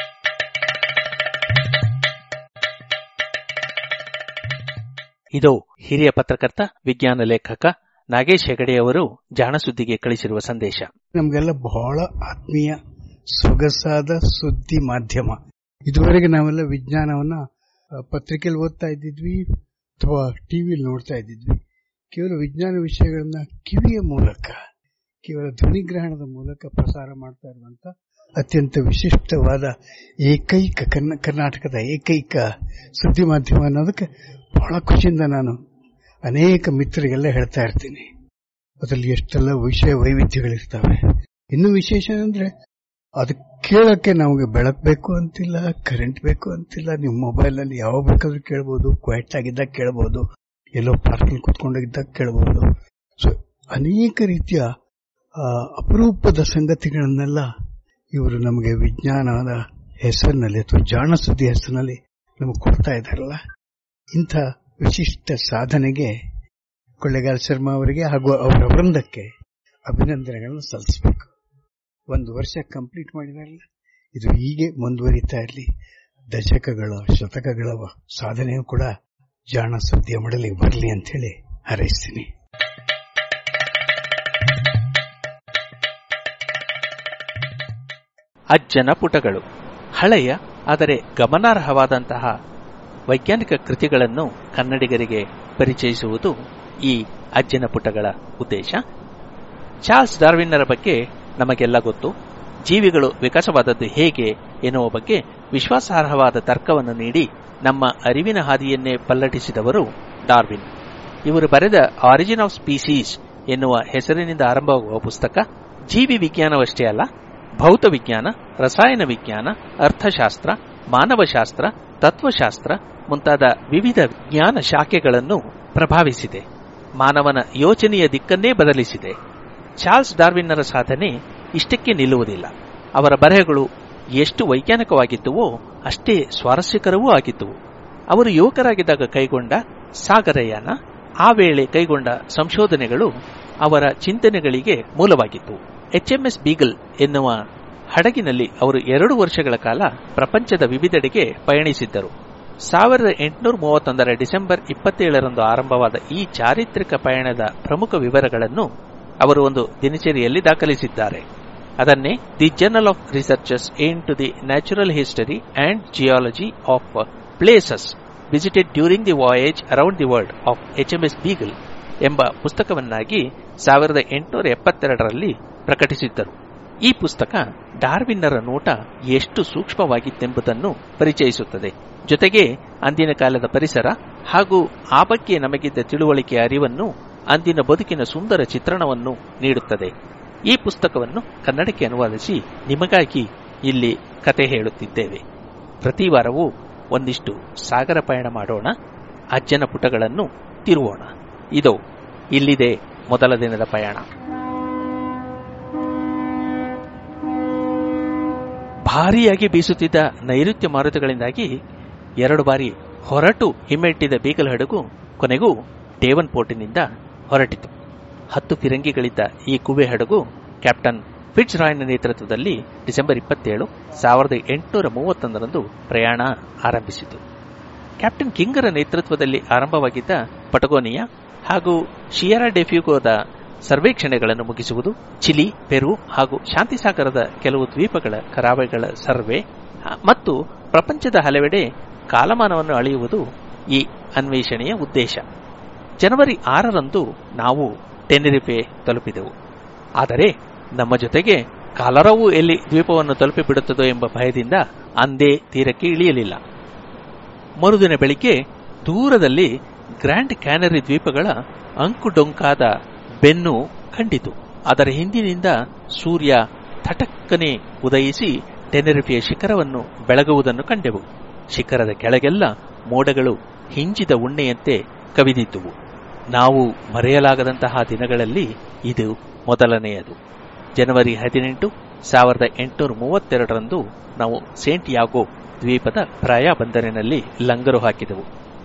ಇದು ಹಿರಿಯ ಪತ್ರಕರ್ತ ವಿಜ್ಞಾನ ಲೇಖಕ ನಾಗೇಶ್ ಹೆಗಡೆಯವರು ಜಾಣಸುದ್ದಿಗೆ ಕಳಿಸಿರುವ ಸಂದೇಶ ನಮಗೆಲ್ಲ ಬಹಳ ಆತ್ಮೀಯ ಸೊಗಸಾದ ಸುದ್ದಿ ಮಾಧ್ಯಮ ಇದುವರೆಗೆ ನಾವೆಲ್ಲ ವಿಜ್ಞಾನವನ್ನ ಆ, ಪತ್ರಿಕೆಯಲ್ಲಿ ಓದ್ತಾ ಇದ್ದಿದ್ವಿ ಅಥವಾ ಟಿವಿಯಲ್ಲಿ ನೋಡ್ತಾ ಇದ್ದಿದ್ವಿ ಕೇವಲ ವಿಜ್ಞಾನ ವಿಷಯಗಳನ್ನ ಕಿವಿಯ ಮೂಲಕ ಕೇವಲ ಧ್ವನಿಗ್ರಹಣದ ಮೂಲಕ ಪ್ರಸಾರ ಮಾಡ್ತಾ ಇರುವಂತ ಅತ್ಯಂತ ವಿಶಿಷ್ಟವಾದ ಏಕೈಕ ಕರ್ನ ಕರ್ನಾಟಕದ ಏಕೈಕ ಸುದ್ದಿ ಮಾಧ್ಯಮ ಅನ್ನೋದಕ್ಕೆ ಬಹಳ ಖುಷಿಯಿಂದ ನಾನು ಅನೇಕ ಮಿತ್ರರಿಗೆಲ್ಲ ಹೇಳ್ತಾ ಇರ್ತೀನಿ ಅದರಲ್ಲಿ ಎಷ್ಟೆಲ್ಲ ವಿಷಯ ವೈವಿಧ್ಯಗಳಿರ್ತವೆ ಇನ್ನು ವಿಶೇಷ ಅಂದ್ರೆ ಅದು ಕೇಳಕ್ಕೆ ನಮಗೆ ಬೆಳಕು ಬೇಕು ಅಂತಿಲ್ಲ ಕರೆಂಟ್ ಬೇಕು ಅಂತಿಲ್ಲ ನಿಮ್ಮ ಮೊಬೈಲ್ ನಲ್ಲಿ ಯಾವಾಗ ಬೇಕಾದ್ರೂ ಕೇಳಬಹುದು ಕ್ವೈಟ್ ಆಗಿದ್ದಾಗ ಕೇಳಬಹುದು ಎಲ್ಲೋ ಪಾರ್ಕಿಂಗ್ ಕುತ್ಕೊಂಡಿದ್ದಾಗ ಕೇಳಬಹುದು ಸೊ ಅನೇಕ ರೀತಿಯ ಆ, ಅಪರೂಪದ ಸಂಗತಿಗಳನ್ನೆಲ್ಲ ಇವರು ನಮಗೆ ವಿಜ್ಞಾನದ ಹೆಸರಿನಲ್ಲಿ ಅಥವಾ ಜಾಣ ಸುದ್ದಿ ಹೆಸರಿನಲ್ಲಿ ನಮಗೆ ಕೊಡ್ತಾ ಇದ್ದಾರಲ್ಲ ಇಂಥ ವಿಶಿಷ್ಟ ಸಾಧನೆಗೆ ಕೊಳ್ಳೆಗಾಲ ಶರ್ಮಾ ಅವರಿಗೆ ಹಾಗೂ ಅವರ ವೃಂದಕ್ಕೆ ಅಭಿನಂದನೆಗಳನ್ನು ಸಲ್ಲಿಸಬೇಕು ಒಂದು ವರ್ಷ ಕಂಪ್ಲೀಟ್ ಮಾಡಿದಾರಲ್ಲ ಇದು ಹೀಗೆ ಮುಂದುವರಿತಾ ಇರಲಿ ದಶಕಗಳ ಶತಕಗಳ ಸಾಧನೆಯೂ ಕೂಡ ಜಾಣ ಸುದ್ದಿಯ ಮಡಲಿಗೆ ಬರಲಿ ಅಂತ ಹೇಳಿ ಹಾರೈಸ್ತೀನಿ ಅಜ್ಜನ ಪುಟಗಳು ಹಳೆಯ ಆದರೆ ಗಮನಾರ್ಹವಾದಂತಹ ವೈಜ್ಞಾನಿಕ ಕೃತಿಗಳನ್ನು ಕನ್ನಡಿಗರಿಗೆ ಪರಿಚಯಿಸುವುದು ಈ ಅಜ್ಜನ ಪುಟಗಳ ಉದ್ದೇಶ ಚಾರ್ಲ್ಸ್ ಡಾರ್ವಿನ್ನರ ಬಗ್ಗೆ ನಮಗೆಲ್ಲ ಗೊತ್ತು ಜೀವಿಗಳು ವಿಕಾಸವಾದದ್ದು ಹೇಗೆ ಎನ್ನುವ ಬಗ್ಗೆ ವಿಶ್ವಾಸಾರ್ಹವಾದ ತರ್ಕವನ್ನು ನೀಡಿ ನಮ್ಮ ಅರಿವಿನ ಹಾದಿಯನ್ನೇ ಪಲ್ಲಟಿಸಿದವರು ಡಾರ್ವಿನ್ ಇವರು ಬರೆದ ಆರಿಜಿನ್ ಆಫ್ ಸ್ಪೀಸೀಸ್ ಎನ್ನುವ ಹೆಸರಿನಿಂದ ಆರಂಭವಾಗುವ ಪುಸ್ತಕ ಜೀವಿ ವಿಜ್ಞಾನವಷ್ಟೇ ಅಲ್ಲ ಭೌತ ವಿಜ್ಞಾನ ರಸಾಯನ ವಿಜ್ಞಾನ ಅರ್ಥಶಾಸ್ತ್ರ ಮಾನವಶಾಸ್ತ್ರ ತತ್ವಶಾಸ್ತ್ರ ಮುಂತಾದ ವಿವಿಧ ವಿಜ್ಞಾನ ಶಾಖೆಗಳನ್ನು ಪ್ರಭಾವಿಸಿದೆ ಮಾನವನ ಯೋಚನೆಯ ದಿಕ್ಕನ್ನೇ ಬದಲಿಸಿದೆ ಚಾರ್ಲ್ಸ್ ಡಾರ್ವಿನ್ನರ ಸಾಧನೆ ಇಷ್ಟಕ್ಕೆ ನಿಲ್ಲುವುದಿಲ್ಲ ಅವರ ಬರೆಹಗಳು ಎಷ್ಟು ವೈಜ್ಞಾನಿಕವಾಗಿದ್ದುವೋ ಅಷ್ಟೇ ಸ್ವಾರಸ್ಯಕರವೂ ಆಗಿದ್ದುವು ಅವರು ಯುವಕರಾಗಿದ್ದಾಗ ಕೈಗೊಂಡ ಸಾಗರಯಾನ ಆ ವೇಳೆ ಕೈಗೊಂಡ ಸಂಶೋಧನೆಗಳು ಅವರ ಚಿಂತನೆಗಳಿಗೆ ಮೂಲವಾಗಿದ್ದವು ಎಚ್ಎಂಎಸ್ ಬೀಗಲ್ ಎನ್ನುವ ಹಡಗಿನಲ್ಲಿ ಅವರು ಎರಡು ವರ್ಷಗಳ ಕಾಲ ಪ್ರಪಂಚದ ವಿವಿಧೆಡೆಗೆ ಪಯಣಿಸಿದ್ದರು ಸಾವಿರದ ಎಂಟುನೂರ ಮೂವತ್ತೊಂದರ ಡಿಸೆಂಬರ್ ಇಪ್ಪತ್ತೇಳರಂದು ಆರಂಭವಾದ ಈ ಚಾರಿತ್ರಿಕ ಪಯಣದ ಪ್ರಮುಖ ವಿವರಗಳನ್ನು ಅವರು ಒಂದು ದಿನಚರಿಯಲ್ಲಿ ದಾಖಲಿಸಿದ್ದಾರೆ ಅದನ್ನೇ the journal of researchers into the natural history and geology of places visited during the voyage around the world of HMS Beagle ಎಂಬ ಪುಸ್ತಕವನ್ನಾಗಿ ಸಾವಿರದ ಎಂಟುನೂರ ಎಪ್ಪತ್ತೆರಡರಲ್ಲಿ ಪ್ರಕಟಿಸಿದ್ದರು ಈ ಪುಸ್ತಕ ಡಾರ್ವಿನ್ನರ ನೋಟ ಎಷ್ಟು ಸೂಕ್ಷ್ಮವಾಗಿತ್ತೆಂಬುದನ್ನು ಪರಿಚಯಿಸುತ್ತದೆ ಜೊತೆಗೆ ಅಂದಿನ ಕಾಲದ ಪರಿಸರ ಹಾಗೂ ಆ ಬಗ್ಗೆ ನಮಗಿದ್ದ ತಿಳುವಳಿಕೆಯ ಅರಿವನ್ನು ಅಂದಿನ ಬದುಕಿನ ಸುಂದರ ಚಿತ್ರಣವನ್ನು ನೀಡುತ್ತದೆ ಈ ಪುಸ್ತಕವನ್ನು ಕನ್ನಡಕ್ಕೆ ಅನುವಾದಿಸಿ ನಿಮಗಾಗಿ ಇಲ್ಲಿ ಕತೆ ಹೇಳುತ್ತಿದ್ದೇವೆ ಪ್ರತಿ ವಾರವೂ ಒಂದಿಷ್ಟು ಸಾಗರ ಪಯಣ ಮಾಡೋಣ ಅಜ್ಜನ ಪುಟಗಳನ್ನು ತಿರುವೋಣ ಇದು ಇಲ್ಲಿದೆ ಮೊದಲ ದಿನದ ಪಯಣ ಭಾರೀಯಾಗಿ ಬೀಸುತ್ತಿದ್ದ ನೈಋತ್ಯ ಮಾರುತಗಳಿಂದಾಗಿ ಎರಡು ಬಾರಿ ಹೊರಟು ಹಿಮ್ಮೆಟ್ಟಿದ ಬೀಗಲ್ ಹಡಗು ಕೊನೆಗೂ ಡೇವನ್ ಪೋರ್ಟಿನಿಂದ ಹೊರಟಿತು ಹತ್ತು ಫಿರಂಗಿಗಳಿದ್ದ ಈ ಕುವೆ ಹಡಗು ಕ್ಯಾಪ್ಟನ್ ಫಿಟ್ಸ್ ರಾಯ್ನ ನೇತೃತ್ವದಲ್ಲಿ ಡಿಸೆಂಬರ್ ಇಪ್ಪತ್ತೇಳು ಸಾವಿರದ ಎಂಟುನೂರ ಮೂವತ್ತೊಂದರಂದು ಪ್ರಯಾಣ ಆರಂಭಿಸಿತು ಕ್ಯಾಪ್ಟನ್ ಕಿಂಗರ ನೇತೃತ್ವದಲ್ಲಿ ಆರಂಭವಾಗಿದ್ದ ಪಟಗೋನಿಯಾ ಹಾಗೂ ಶಿಯರಾ ಡೆಫ್ಯೂಗೋದ ಸರ್ವೇಕ್ಷಣೆಗಳನ್ನು ಮುಗಿಸುವುದು ಚಿಲಿ ಪೆರು ಹಾಗೂ ಶಾಂತಿಸಾಗರದ ಕೆಲವು ದ್ವೀಪಗಳ ಕರಾವಳಿಗಳ ಸರ್ವೆ ಮತ್ತು ಪ್ರಪಂಚದ ಹಲವೆಡೆ ಕಾಲಮಾನವನ್ನು ಅಳೆಯುವುದು ಈ ಅನ್ವೇಷಣೆಯ ಉದ್ದೇಶ ಜನವರಿ ಆರರಂದು ನಾವು ಟೆನೆರಿಫೆ ತಲುಪಿದೆವು ಆದರೆ ನಮ್ಮ ಜೊತೆಗೆ ಕಾಲರವು ಎಲ್ಲಿ ದ್ವೀಪವನ್ನು ತಲುಪಿಬಿಡುತ್ತದೋ ಎಂಬ ಭಯದಿಂದ ಅಂದೇ ತೀರಕ್ಕೆ ಇಳಿಯಲಿಲ್ಲ ಮರುದಿನ ಬೆಳಿಗ್ಗೆ ದೂರದಲ್ಲಿ ಗ್ರ್ಯಾಂಡ್ ಕ್ಯಾನರಿ ದ್ವೀಪಗಳ ಅಂಕುಡೊಂಕಾದ ಬೆನ್ನು ಕಂಡಿತು ಅದರ ಹಿಂದಿನಿಂದ ಸೂರ್ಯ ಥಟಕ್ಕನೆ ಉದಯಿಸಿ ಟೆನೆರಿಫೆಯ ಶಿಖರವನ್ನು ಬೆಳಗುವುದನ್ನು ಕಂಡೆವು ಶಿಖರದ ಕೆಳಗೆಲ್ಲ ಮೋಡಗಳು ಹಿಂಜಿದ ಉಣ್ಣೆಯಂತೆ ಕವಿದಿದ್ದುವು ನಾವು ಮರೆಯಲಾಗದಂತಹ ದಿನಗಳಲ್ಲಿ ಇದು ಮೊದಲನೆಯದು ಜನವರಿ ಹದಿನೆಂಟು ಸಾವಿರದ ಎಂಟುನೂರ ಮೂವತ್ತೆರಡರಂದು ನಾವು ಸೇಂಟ್ ಯಾಗೋ ದ್ವೀಪದ ಪ್ರಾಯ ಬಂದರಿನಲ್ಲಿ ಲಂಗರು ಹಾಕಿದೆವು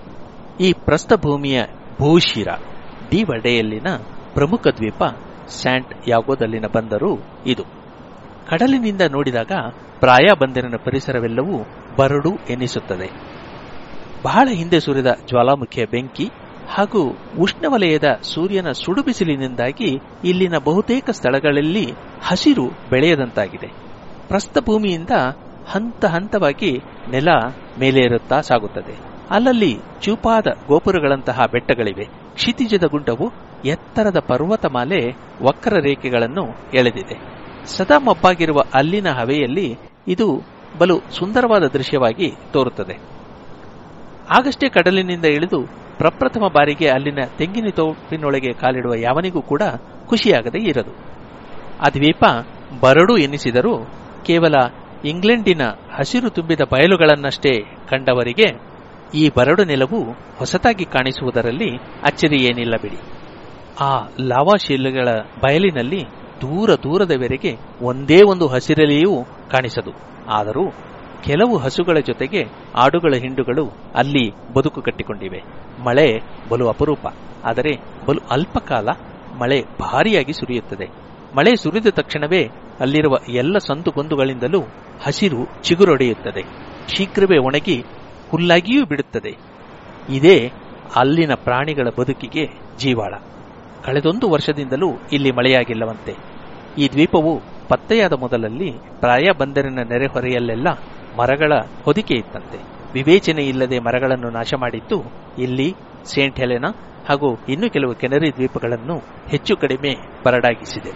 ಈ ಪ್ರಸ್ಥಭೂಮಿಯ ಭೂಶಿರ ಡಿ ವಡೆಯಲ್ಲಿನ ಪ್ರಮುಖ ದ್ವೀಪ ಸ್ಯಾಂಟ್ ಯಾಗೋದಲ್ಲಿನ ಬಂದರು ಇದು ಕಡಲಿನಿಂದ ನೋಡಿದಾಗ ಪ್ರಾಯ ಬಂದರಿನ ಪರಿಸರವೆಲ್ಲವೂ ಬರಡು ಎನ್ನಿಸುತ್ತದೆ ಬಹಳ ಹಿಂದೆ ಸುರಿದ ಜ್ವಾಲಾಮುಖಿಯ ಬೆಂಕಿ ಹಾಗೂ ಉಷ್ಣವಲಯದ ಸೂರ್ಯನ ಸುಡುಬಿಸಿಲಿನಿಂದಾಗಿ ಇಲ್ಲಿನ ಬಹುತೇಕ ಸ್ಥಳಗಳಲ್ಲಿ ಹಸಿರು ಬೆಳೆಯದಂತಾಗಿದೆ ಪ್ರಸ್ಥಭೂಮಿಯಿಂದ ಹಂತ ಹಂತವಾಗಿ ನೆಲ ಮೇಲೇರುತ್ತಾ ಸಾಗುತ್ತದೆ ಅಲ್ಲಲ್ಲಿ ಚೂಪಾದ ಗೋಪುರಗಳಂತಹ ಬೆಟ್ಟಗಳಿವೆ ಕ್ಷಿತಿಜದ ಗುಡ್ಡವು ಎತ್ತರದ ಪರ್ವತಮಾಲೆ ವಕ್ರ ರೇಖೆಗಳನ್ನು ಎಳೆದಿದೆ ಸದಾ ಮಬ್ಬಾಗಿರುವ ಅಲ್ಲಿನ ಹವೆಯಲ್ಲಿ ಇದು ಬಲು ಸುಂದರವಾದ ದೃಶ್ಯವಾಗಿ ತೋರುತ್ತದೆ ಆಗಷ್ಟೇ ಕಡಲಿನಿಂದ ಇಳಿದು ಪ್ರಪ್ರಥಮ ಬಾರಿಗೆ ಅಲ್ಲಿನ ತೆಂಗಿನ ತೋಪಿನೊಳಗೆ ಕಾಲಿಡುವ ಯಾವನಿಗೂ ಕೂಡ ಖುಷಿಯಾಗದೇ ಇರದು ಆ ದ್ವೀಪ ಬರಡು ಎನ್ನಿಸಿದರೂ ಕೇವಲ ಇಂಗ್ಲೆಂಡಿನ ಹಸಿರು ತುಂಬಿದ ಬಯಲುಗಳನ್ನಷ್ಟೇ ಕಂಡವರಿಗೆ ಈ ಬರಡು ನೆಲವು ಹೊಸತಾಗಿ ಕಾಣಿಸುವುದರಲ್ಲಿ ಅಚ್ಚರಿ ಏನಿಲ್ಲ ಬಿಡಿ ಆ ಲಾವಾಶಿಲೆಗಳ ಬಯಲಿನಲ್ಲಿ ದೂರ ದೂರದವರೆಗೆ ಒಂದೇ ಒಂದು ಹಸಿರಲಿಯೂ ಕಾಣಿಸದು ಆದರೂ ಕೆಲವು ಹಸುಗಳ ಜೊತೆಗೆ ಆಡುಗಳ ಹಿಂಡುಗಳು ಅಲ್ಲಿ ಬದುಕು ಕಟ್ಟಿಕೊಂಡಿವೆ ಮಳೆ ಬಲು ಅಪರೂಪ ಆದರೆ ಬಲು ಅಲ್ಪ ಕಾಲ ಮಳೆ ಭಾರಿಯಾಗಿ ಸುರಿಯುತ್ತದೆ ಮಳೆ ಸುರಿದ ತಕ್ಷಣವೇ ಅಲ್ಲಿರುವ ಎಲ್ಲ ಸಂದುಗೊಂದುಗಳಿಂದಲೂ ಹಸಿರು ಚಿಗುರೊಡೆಯುತ್ತದೆ ಶೀಘ್ರವೇ ಒಣಗಿ ಹುಲ್ಲಾಗಿಯೂ ಬಿಡುತ್ತದೆ ಇದೇ ಅಲ್ಲಿನ ಪ್ರಾಣಿಗಳ ಬದುಕಿಗೆ ಜೀವಾಳ ಕಳೆದೊಂದು ವರ್ಷದಿಂದಲೂ ಇಲ್ಲಿ ಮಳೆಯಾಗಿಲ್ಲವಂತೆ ಈ ದ್ವೀಪವು ಪತ್ತೆಯಾದ ಮೊದಲಲ್ಲಿ ಪ್ರಾಯ ಬಂದರಿನ ನೆರೆಹೊರೆಯಲ್ಲೆಲ್ಲ ಮರಗಳ ಹೊದಿಕೆ ಇತ್ತಂತೆ ವಿವೇಚನೆ ಇಲ್ಲದೆ ಮರಗಳನ್ನು ನಾಶ ಮಾಡಿದ್ದು ಇಲ್ಲಿ ಸೇಂಟ್ ಹೆಲೆನಾ ಹಾಗೂ ಇನ್ನು ಕೆಲವು ಕೆನರಿ ದ್ವೀಪಗಳನ್ನು ಹೆಚ್ಚು ಕಡಿಮೆ ಬರಡಾಗಿಸಿದೆ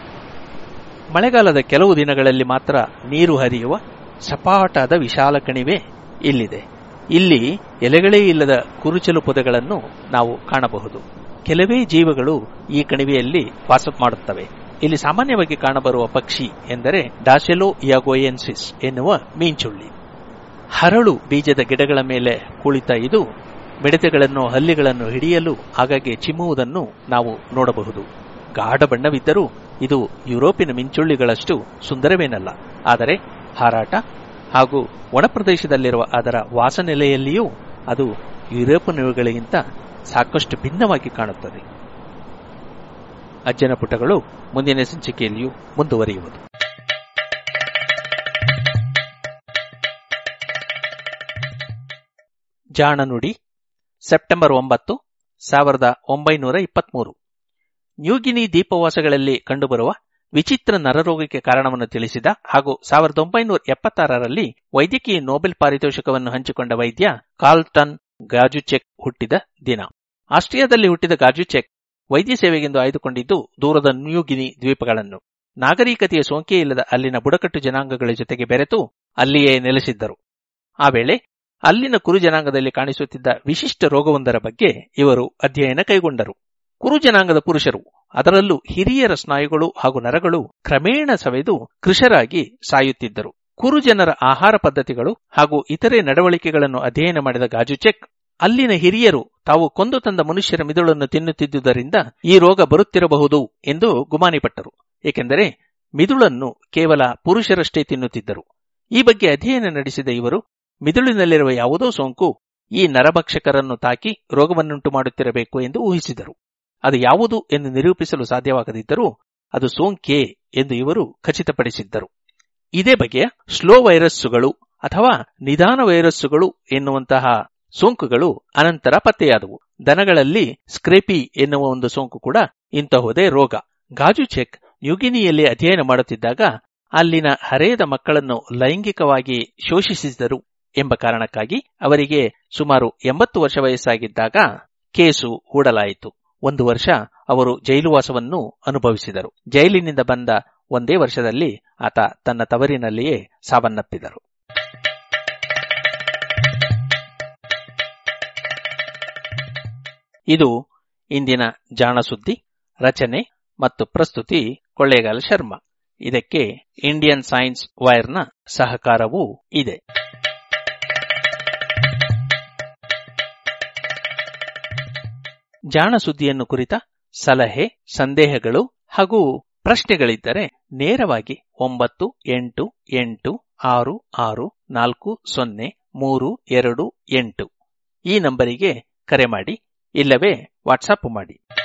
ಮಳೆಗಾಲದ ಕೆಲವು ದಿನಗಳಲ್ಲಿ ಮಾತ್ರ ನೀರು ಹರಿಯುವ ಸಪಾಟಾದ ವಿಶಾಲ ಕಣಿವೆ ಇಲ್ಲಿದೆ ಇಲ್ಲಿ ಎಲೆಗಳೇ ಇಲ್ಲದ ಕುರುಚಲು ಪೊದೆಗಳನ್ನು ನಾವು ಕಾಣಬಹುದು ಕೆಲವೇ ಜೀವಗಳು ಈ ಕಣಿವೆಯಲ್ಲಿ ವಾಸ ಮಾಡುತ್ತವೆ ಇಲ್ಲಿ ಸಾಮಾನ್ಯವಾಗಿ ಕಾಣಬರುವ ಪಕ್ಷಿ ಎಂದರೆ ಡಾಸೆಲೋ ಯಾಗೋಯೆನ್ಸಿಸ್ ಎನ್ನುವ ಮೀಂಚುಳ್ಳಿ ಹರಳು ಬೀಜದ ಗಿಡಗಳ ಮೇಲೆ ಕುಳಿತ ಇದು ಮಿಡತೆಗಳನ್ನು ಹಲ್ಲಿಗಳನ್ನು ಹಿಡಿಯಲು ಆಗಾಗ್ಗೆ ಚಿಮ್ಮುವುದನ್ನು ನಾವು ನೋಡಬಹುದು ಗಾಢ ಬಣ್ಣವಿದ್ದರೂ ಇದು ಯುರೋಪಿನ ಮಿಂಚುಳ್ಳಿಗಳಷ್ಟು ಸುಂದರವೇನಲ್ಲ ಆದರೆ ಹಾರಾಟ ಹಾಗೂ ಒಣಪ್ರದೇಶದಲ್ಲಿರುವ ಅದರ ವಾಸನೆಲೆಯಲ್ಲಿಯೂ ಅದು ಯುರೋಪಿನವುಗಳಿಗಿಂತ ಸಾಕಷ್ಟು ಭಿನ್ನವಾಗಿ ಕಾಣುತ್ತದೆ ಅಜ್ಜನ ಪುಟಗಳು ಮುಂದಿನ ಸಂಚಿಕೆಯಲ್ಲಿಯೂ ಮುಂದುವರಿಯುವುದು ಜಾಣನುಡಿ ಸೆಪ್ಟೆಂಬರ್ ಒಂಬತ್ತು ಸಾವಿರದ ಒಂಬೈನೂರ ಇಪ್ಪತ್ಮೂರು ನ್ಯೂಗಿನಿ ದೀಪವಾಸಗಳಲ್ಲಿ ಕಂಡುಬರುವ ವಿಚಿತ್ರ ನರರೋಗಕ್ಕೆ ಕಾರಣವನ್ನು ತಿಳಿಸಿದ ಹಾಗೂ ಸಾವಿರದ ಒಂಬೈನೂರ ಎಪ್ಪತ್ತಾರರಲ್ಲಿ ವೈದ್ಯಕೀಯ ನೊಬೆಲ್ ಪಾರಿತೋಷಕವನ್ನು ಹಂಚಿಕೊಂಡ ವೈದ್ಯ ಕಾರ್ಲ್ಟನ್ ಗಾಜುಚೆಕ್ ಹುಟ್ಟಿದ ದಿನ ಆಸ್ಟ್ರಿಯಾದಲ್ಲಿ ಹುಟ್ಟಿದ ಗಾಜುಚೆಕ್ ವೈದ್ಯ ಸೇವೆಗೆಂದು ಆಯ್ದುಕೊಂಡಿದ್ದು ದೂರದ ನ್ಯೂಗಿನಿ ದ್ವೀಪಗಳನ್ನು ನಾಗರಿಕತೆಯ ಸೋಂಕೆ ಇಲ್ಲದ ಅಲ್ಲಿನ ಬುಡಕಟ್ಟು ಜನಾಂಗಗಳ ಜೊತೆಗೆ ಬೆರೆತು ಅಲ್ಲಿಯೇ ನೆಲೆಸಿದ್ದರು ಆ ವೇಳೆ ಅಲ್ಲಿನ ಕುರು ಜನಾಂಗದಲ್ಲಿ ಕಾಣಿಸುತ್ತಿದ್ದ ವಿಶಿಷ್ಟ ರೋಗವೊಂದರ ಬಗ್ಗೆ ಇವರು ಅಧ್ಯಯನ ಕೈಗೊಂಡರು ಕುರು ಜನಾಂಗದ ಪುರುಷರು ಅದರಲ್ಲೂ ಹಿರಿಯರ ಸ್ನಾಯುಗಳು ಹಾಗೂ ನರಗಳು ಕ್ರಮೇಣ ಸವೆದು ಕೃಷರಾಗಿ ಸಾಯುತ್ತಿದ್ದರು ಕುರು ಜನರ ಆಹಾರ ಪದ್ಧತಿಗಳು ಹಾಗೂ ಇತರೆ ನಡವಳಿಕೆಗಳನ್ನು ಅಧ್ಯಯನ ಮಾಡಿದ ಗಾಜುಚೆಕ್ ಅಲ್ಲಿನ ಹಿರಿಯರು ತಾವು ಕೊಂದು ತಂದ ಮನುಷ್ಯರ ಮಿದುಳನ್ನು ತಿನ್ನುತ್ತಿದ್ದುದರಿಂದ ಈ ರೋಗ ಬರುತ್ತಿರಬಹುದು ಎಂದು ಗುಮಾನಿಪಟ್ಟರು ಏಕೆಂದರೆ ಮಿದುಳನ್ನು ಕೇವಲ ಪುರುಷರಷ್ಟೇ ತಿನ್ನುತ್ತಿದ್ದರು ಈ ಬಗ್ಗೆ ಅಧ್ಯಯನ ನಡೆಸಿದ ಇವರು ಮಿದುಳಿನಲ್ಲಿರುವ ಯಾವುದೋ ಸೋಂಕು ಈ ನರಭಕ್ಷಕರನ್ನು ತಾಕಿ ರೋಗವನ್ನುಂಟು ಮಾಡುತ್ತಿರಬೇಕು ಎಂದು ಊಹಿಸಿದರು ಅದು ಯಾವುದು ಎಂದು ನಿರೂಪಿಸಲು ಸಾಧ್ಯವಾಗದಿದ್ದರೂ ಅದು ಸೋಂಕೆ ಎಂದು ಇವರು ಖಚಿತಪಡಿಸಿದ್ದರು ಇದೇ ಬಗೆಯ ಸ್ಲೋ ವೈರಸ್ಸುಗಳು ಅಥವಾ ನಿಧಾನ ವೈರಸ್ಸುಗಳು ಎನ್ನುವಂತಹ ಸೋಂಕುಗಳು ಅನಂತರ ಪತ್ತೆಯಾದವು ದನಗಳಲ್ಲಿ ಸ್ಕ್ರೇಪಿ ಎನ್ನುವ ಒಂದು ಸೋಂಕು ಕೂಡ ಇಂತಹುದೇ ರೋಗ ಗಾಜು ಚೆಕ್ ನ್ಯೂಗಿನಿಯಲ್ಲಿ ಅಧ್ಯಯನ ಮಾಡುತ್ತಿದ್ದಾಗ ಅಲ್ಲಿನ ಹರೆಯದ ಮಕ್ಕಳನ್ನು ಲೈಂಗಿಕವಾಗಿ ಶೋಷಿಸಿದರು ಎಂಬ ಕಾರಣಕ್ಕಾಗಿ ಅವರಿಗೆ ಸುಮಾರು ಎಂಬತ್ತು ವರ್ಷ ವಯಸ್ಸಾಗಿದ್ದಾಗ ಕೇಸು ಹೂಡಲಾಯಿತು ಒಂದು ವರ್ಷ ಅವರು ಜೈಲುವಾಸವನ್ನು ಅನುಭವಿಸಿದರು ಜೈಲಿನಿಂದ ಬಂದ ಒಂದೇ ವರ್ಷದಲ್ಲಿ ಆತ ತನ್ನ ತವರಿನಲ್ಲಿಯೇ ಸಾವನ್ನಪ್ಪಿದರು ಇದು ಇಂದಿನ ಜಾಣ ಸುದ್ದಿ ರಚನೆ ಮತ್ತು ಪ್ರಸ್ತುತಿ ಕೊಳ್ಳೇಗಾಲ ಶರ್ಮಾ ಇದಕ್ಕೆ ಇಂಡಿಯನ್ ಸೈನ್ಸ್ ವೈರ್ನ ಸಹಕಾರವೂ ಇದೆ ಜಾಣ ಸುದ್ದಿಯನ್ನು ಕುರಿತ ಸಲಹೆ ಸಂದೇಹಗಳು ಹಾಗೂ ಪ್ರಶ್ನೆಗಳಿದ್ದರೆ ನೇರವಾಗಿ ಒಂಬತ್ತು ಎಂಟು ಎಂಟು ಆರು ಆರು ನಾಲ್ಕು ಸೊನ್ನೆ ಮೂರು ಎರಡು ಎಂಟು ಈ ನಂಬರಿಗೆ ಕರೆ ಮಾಡಿ ಇಲ್ಲವೇ ವಾಟ್ಸಪ್ ಮಾಡಿ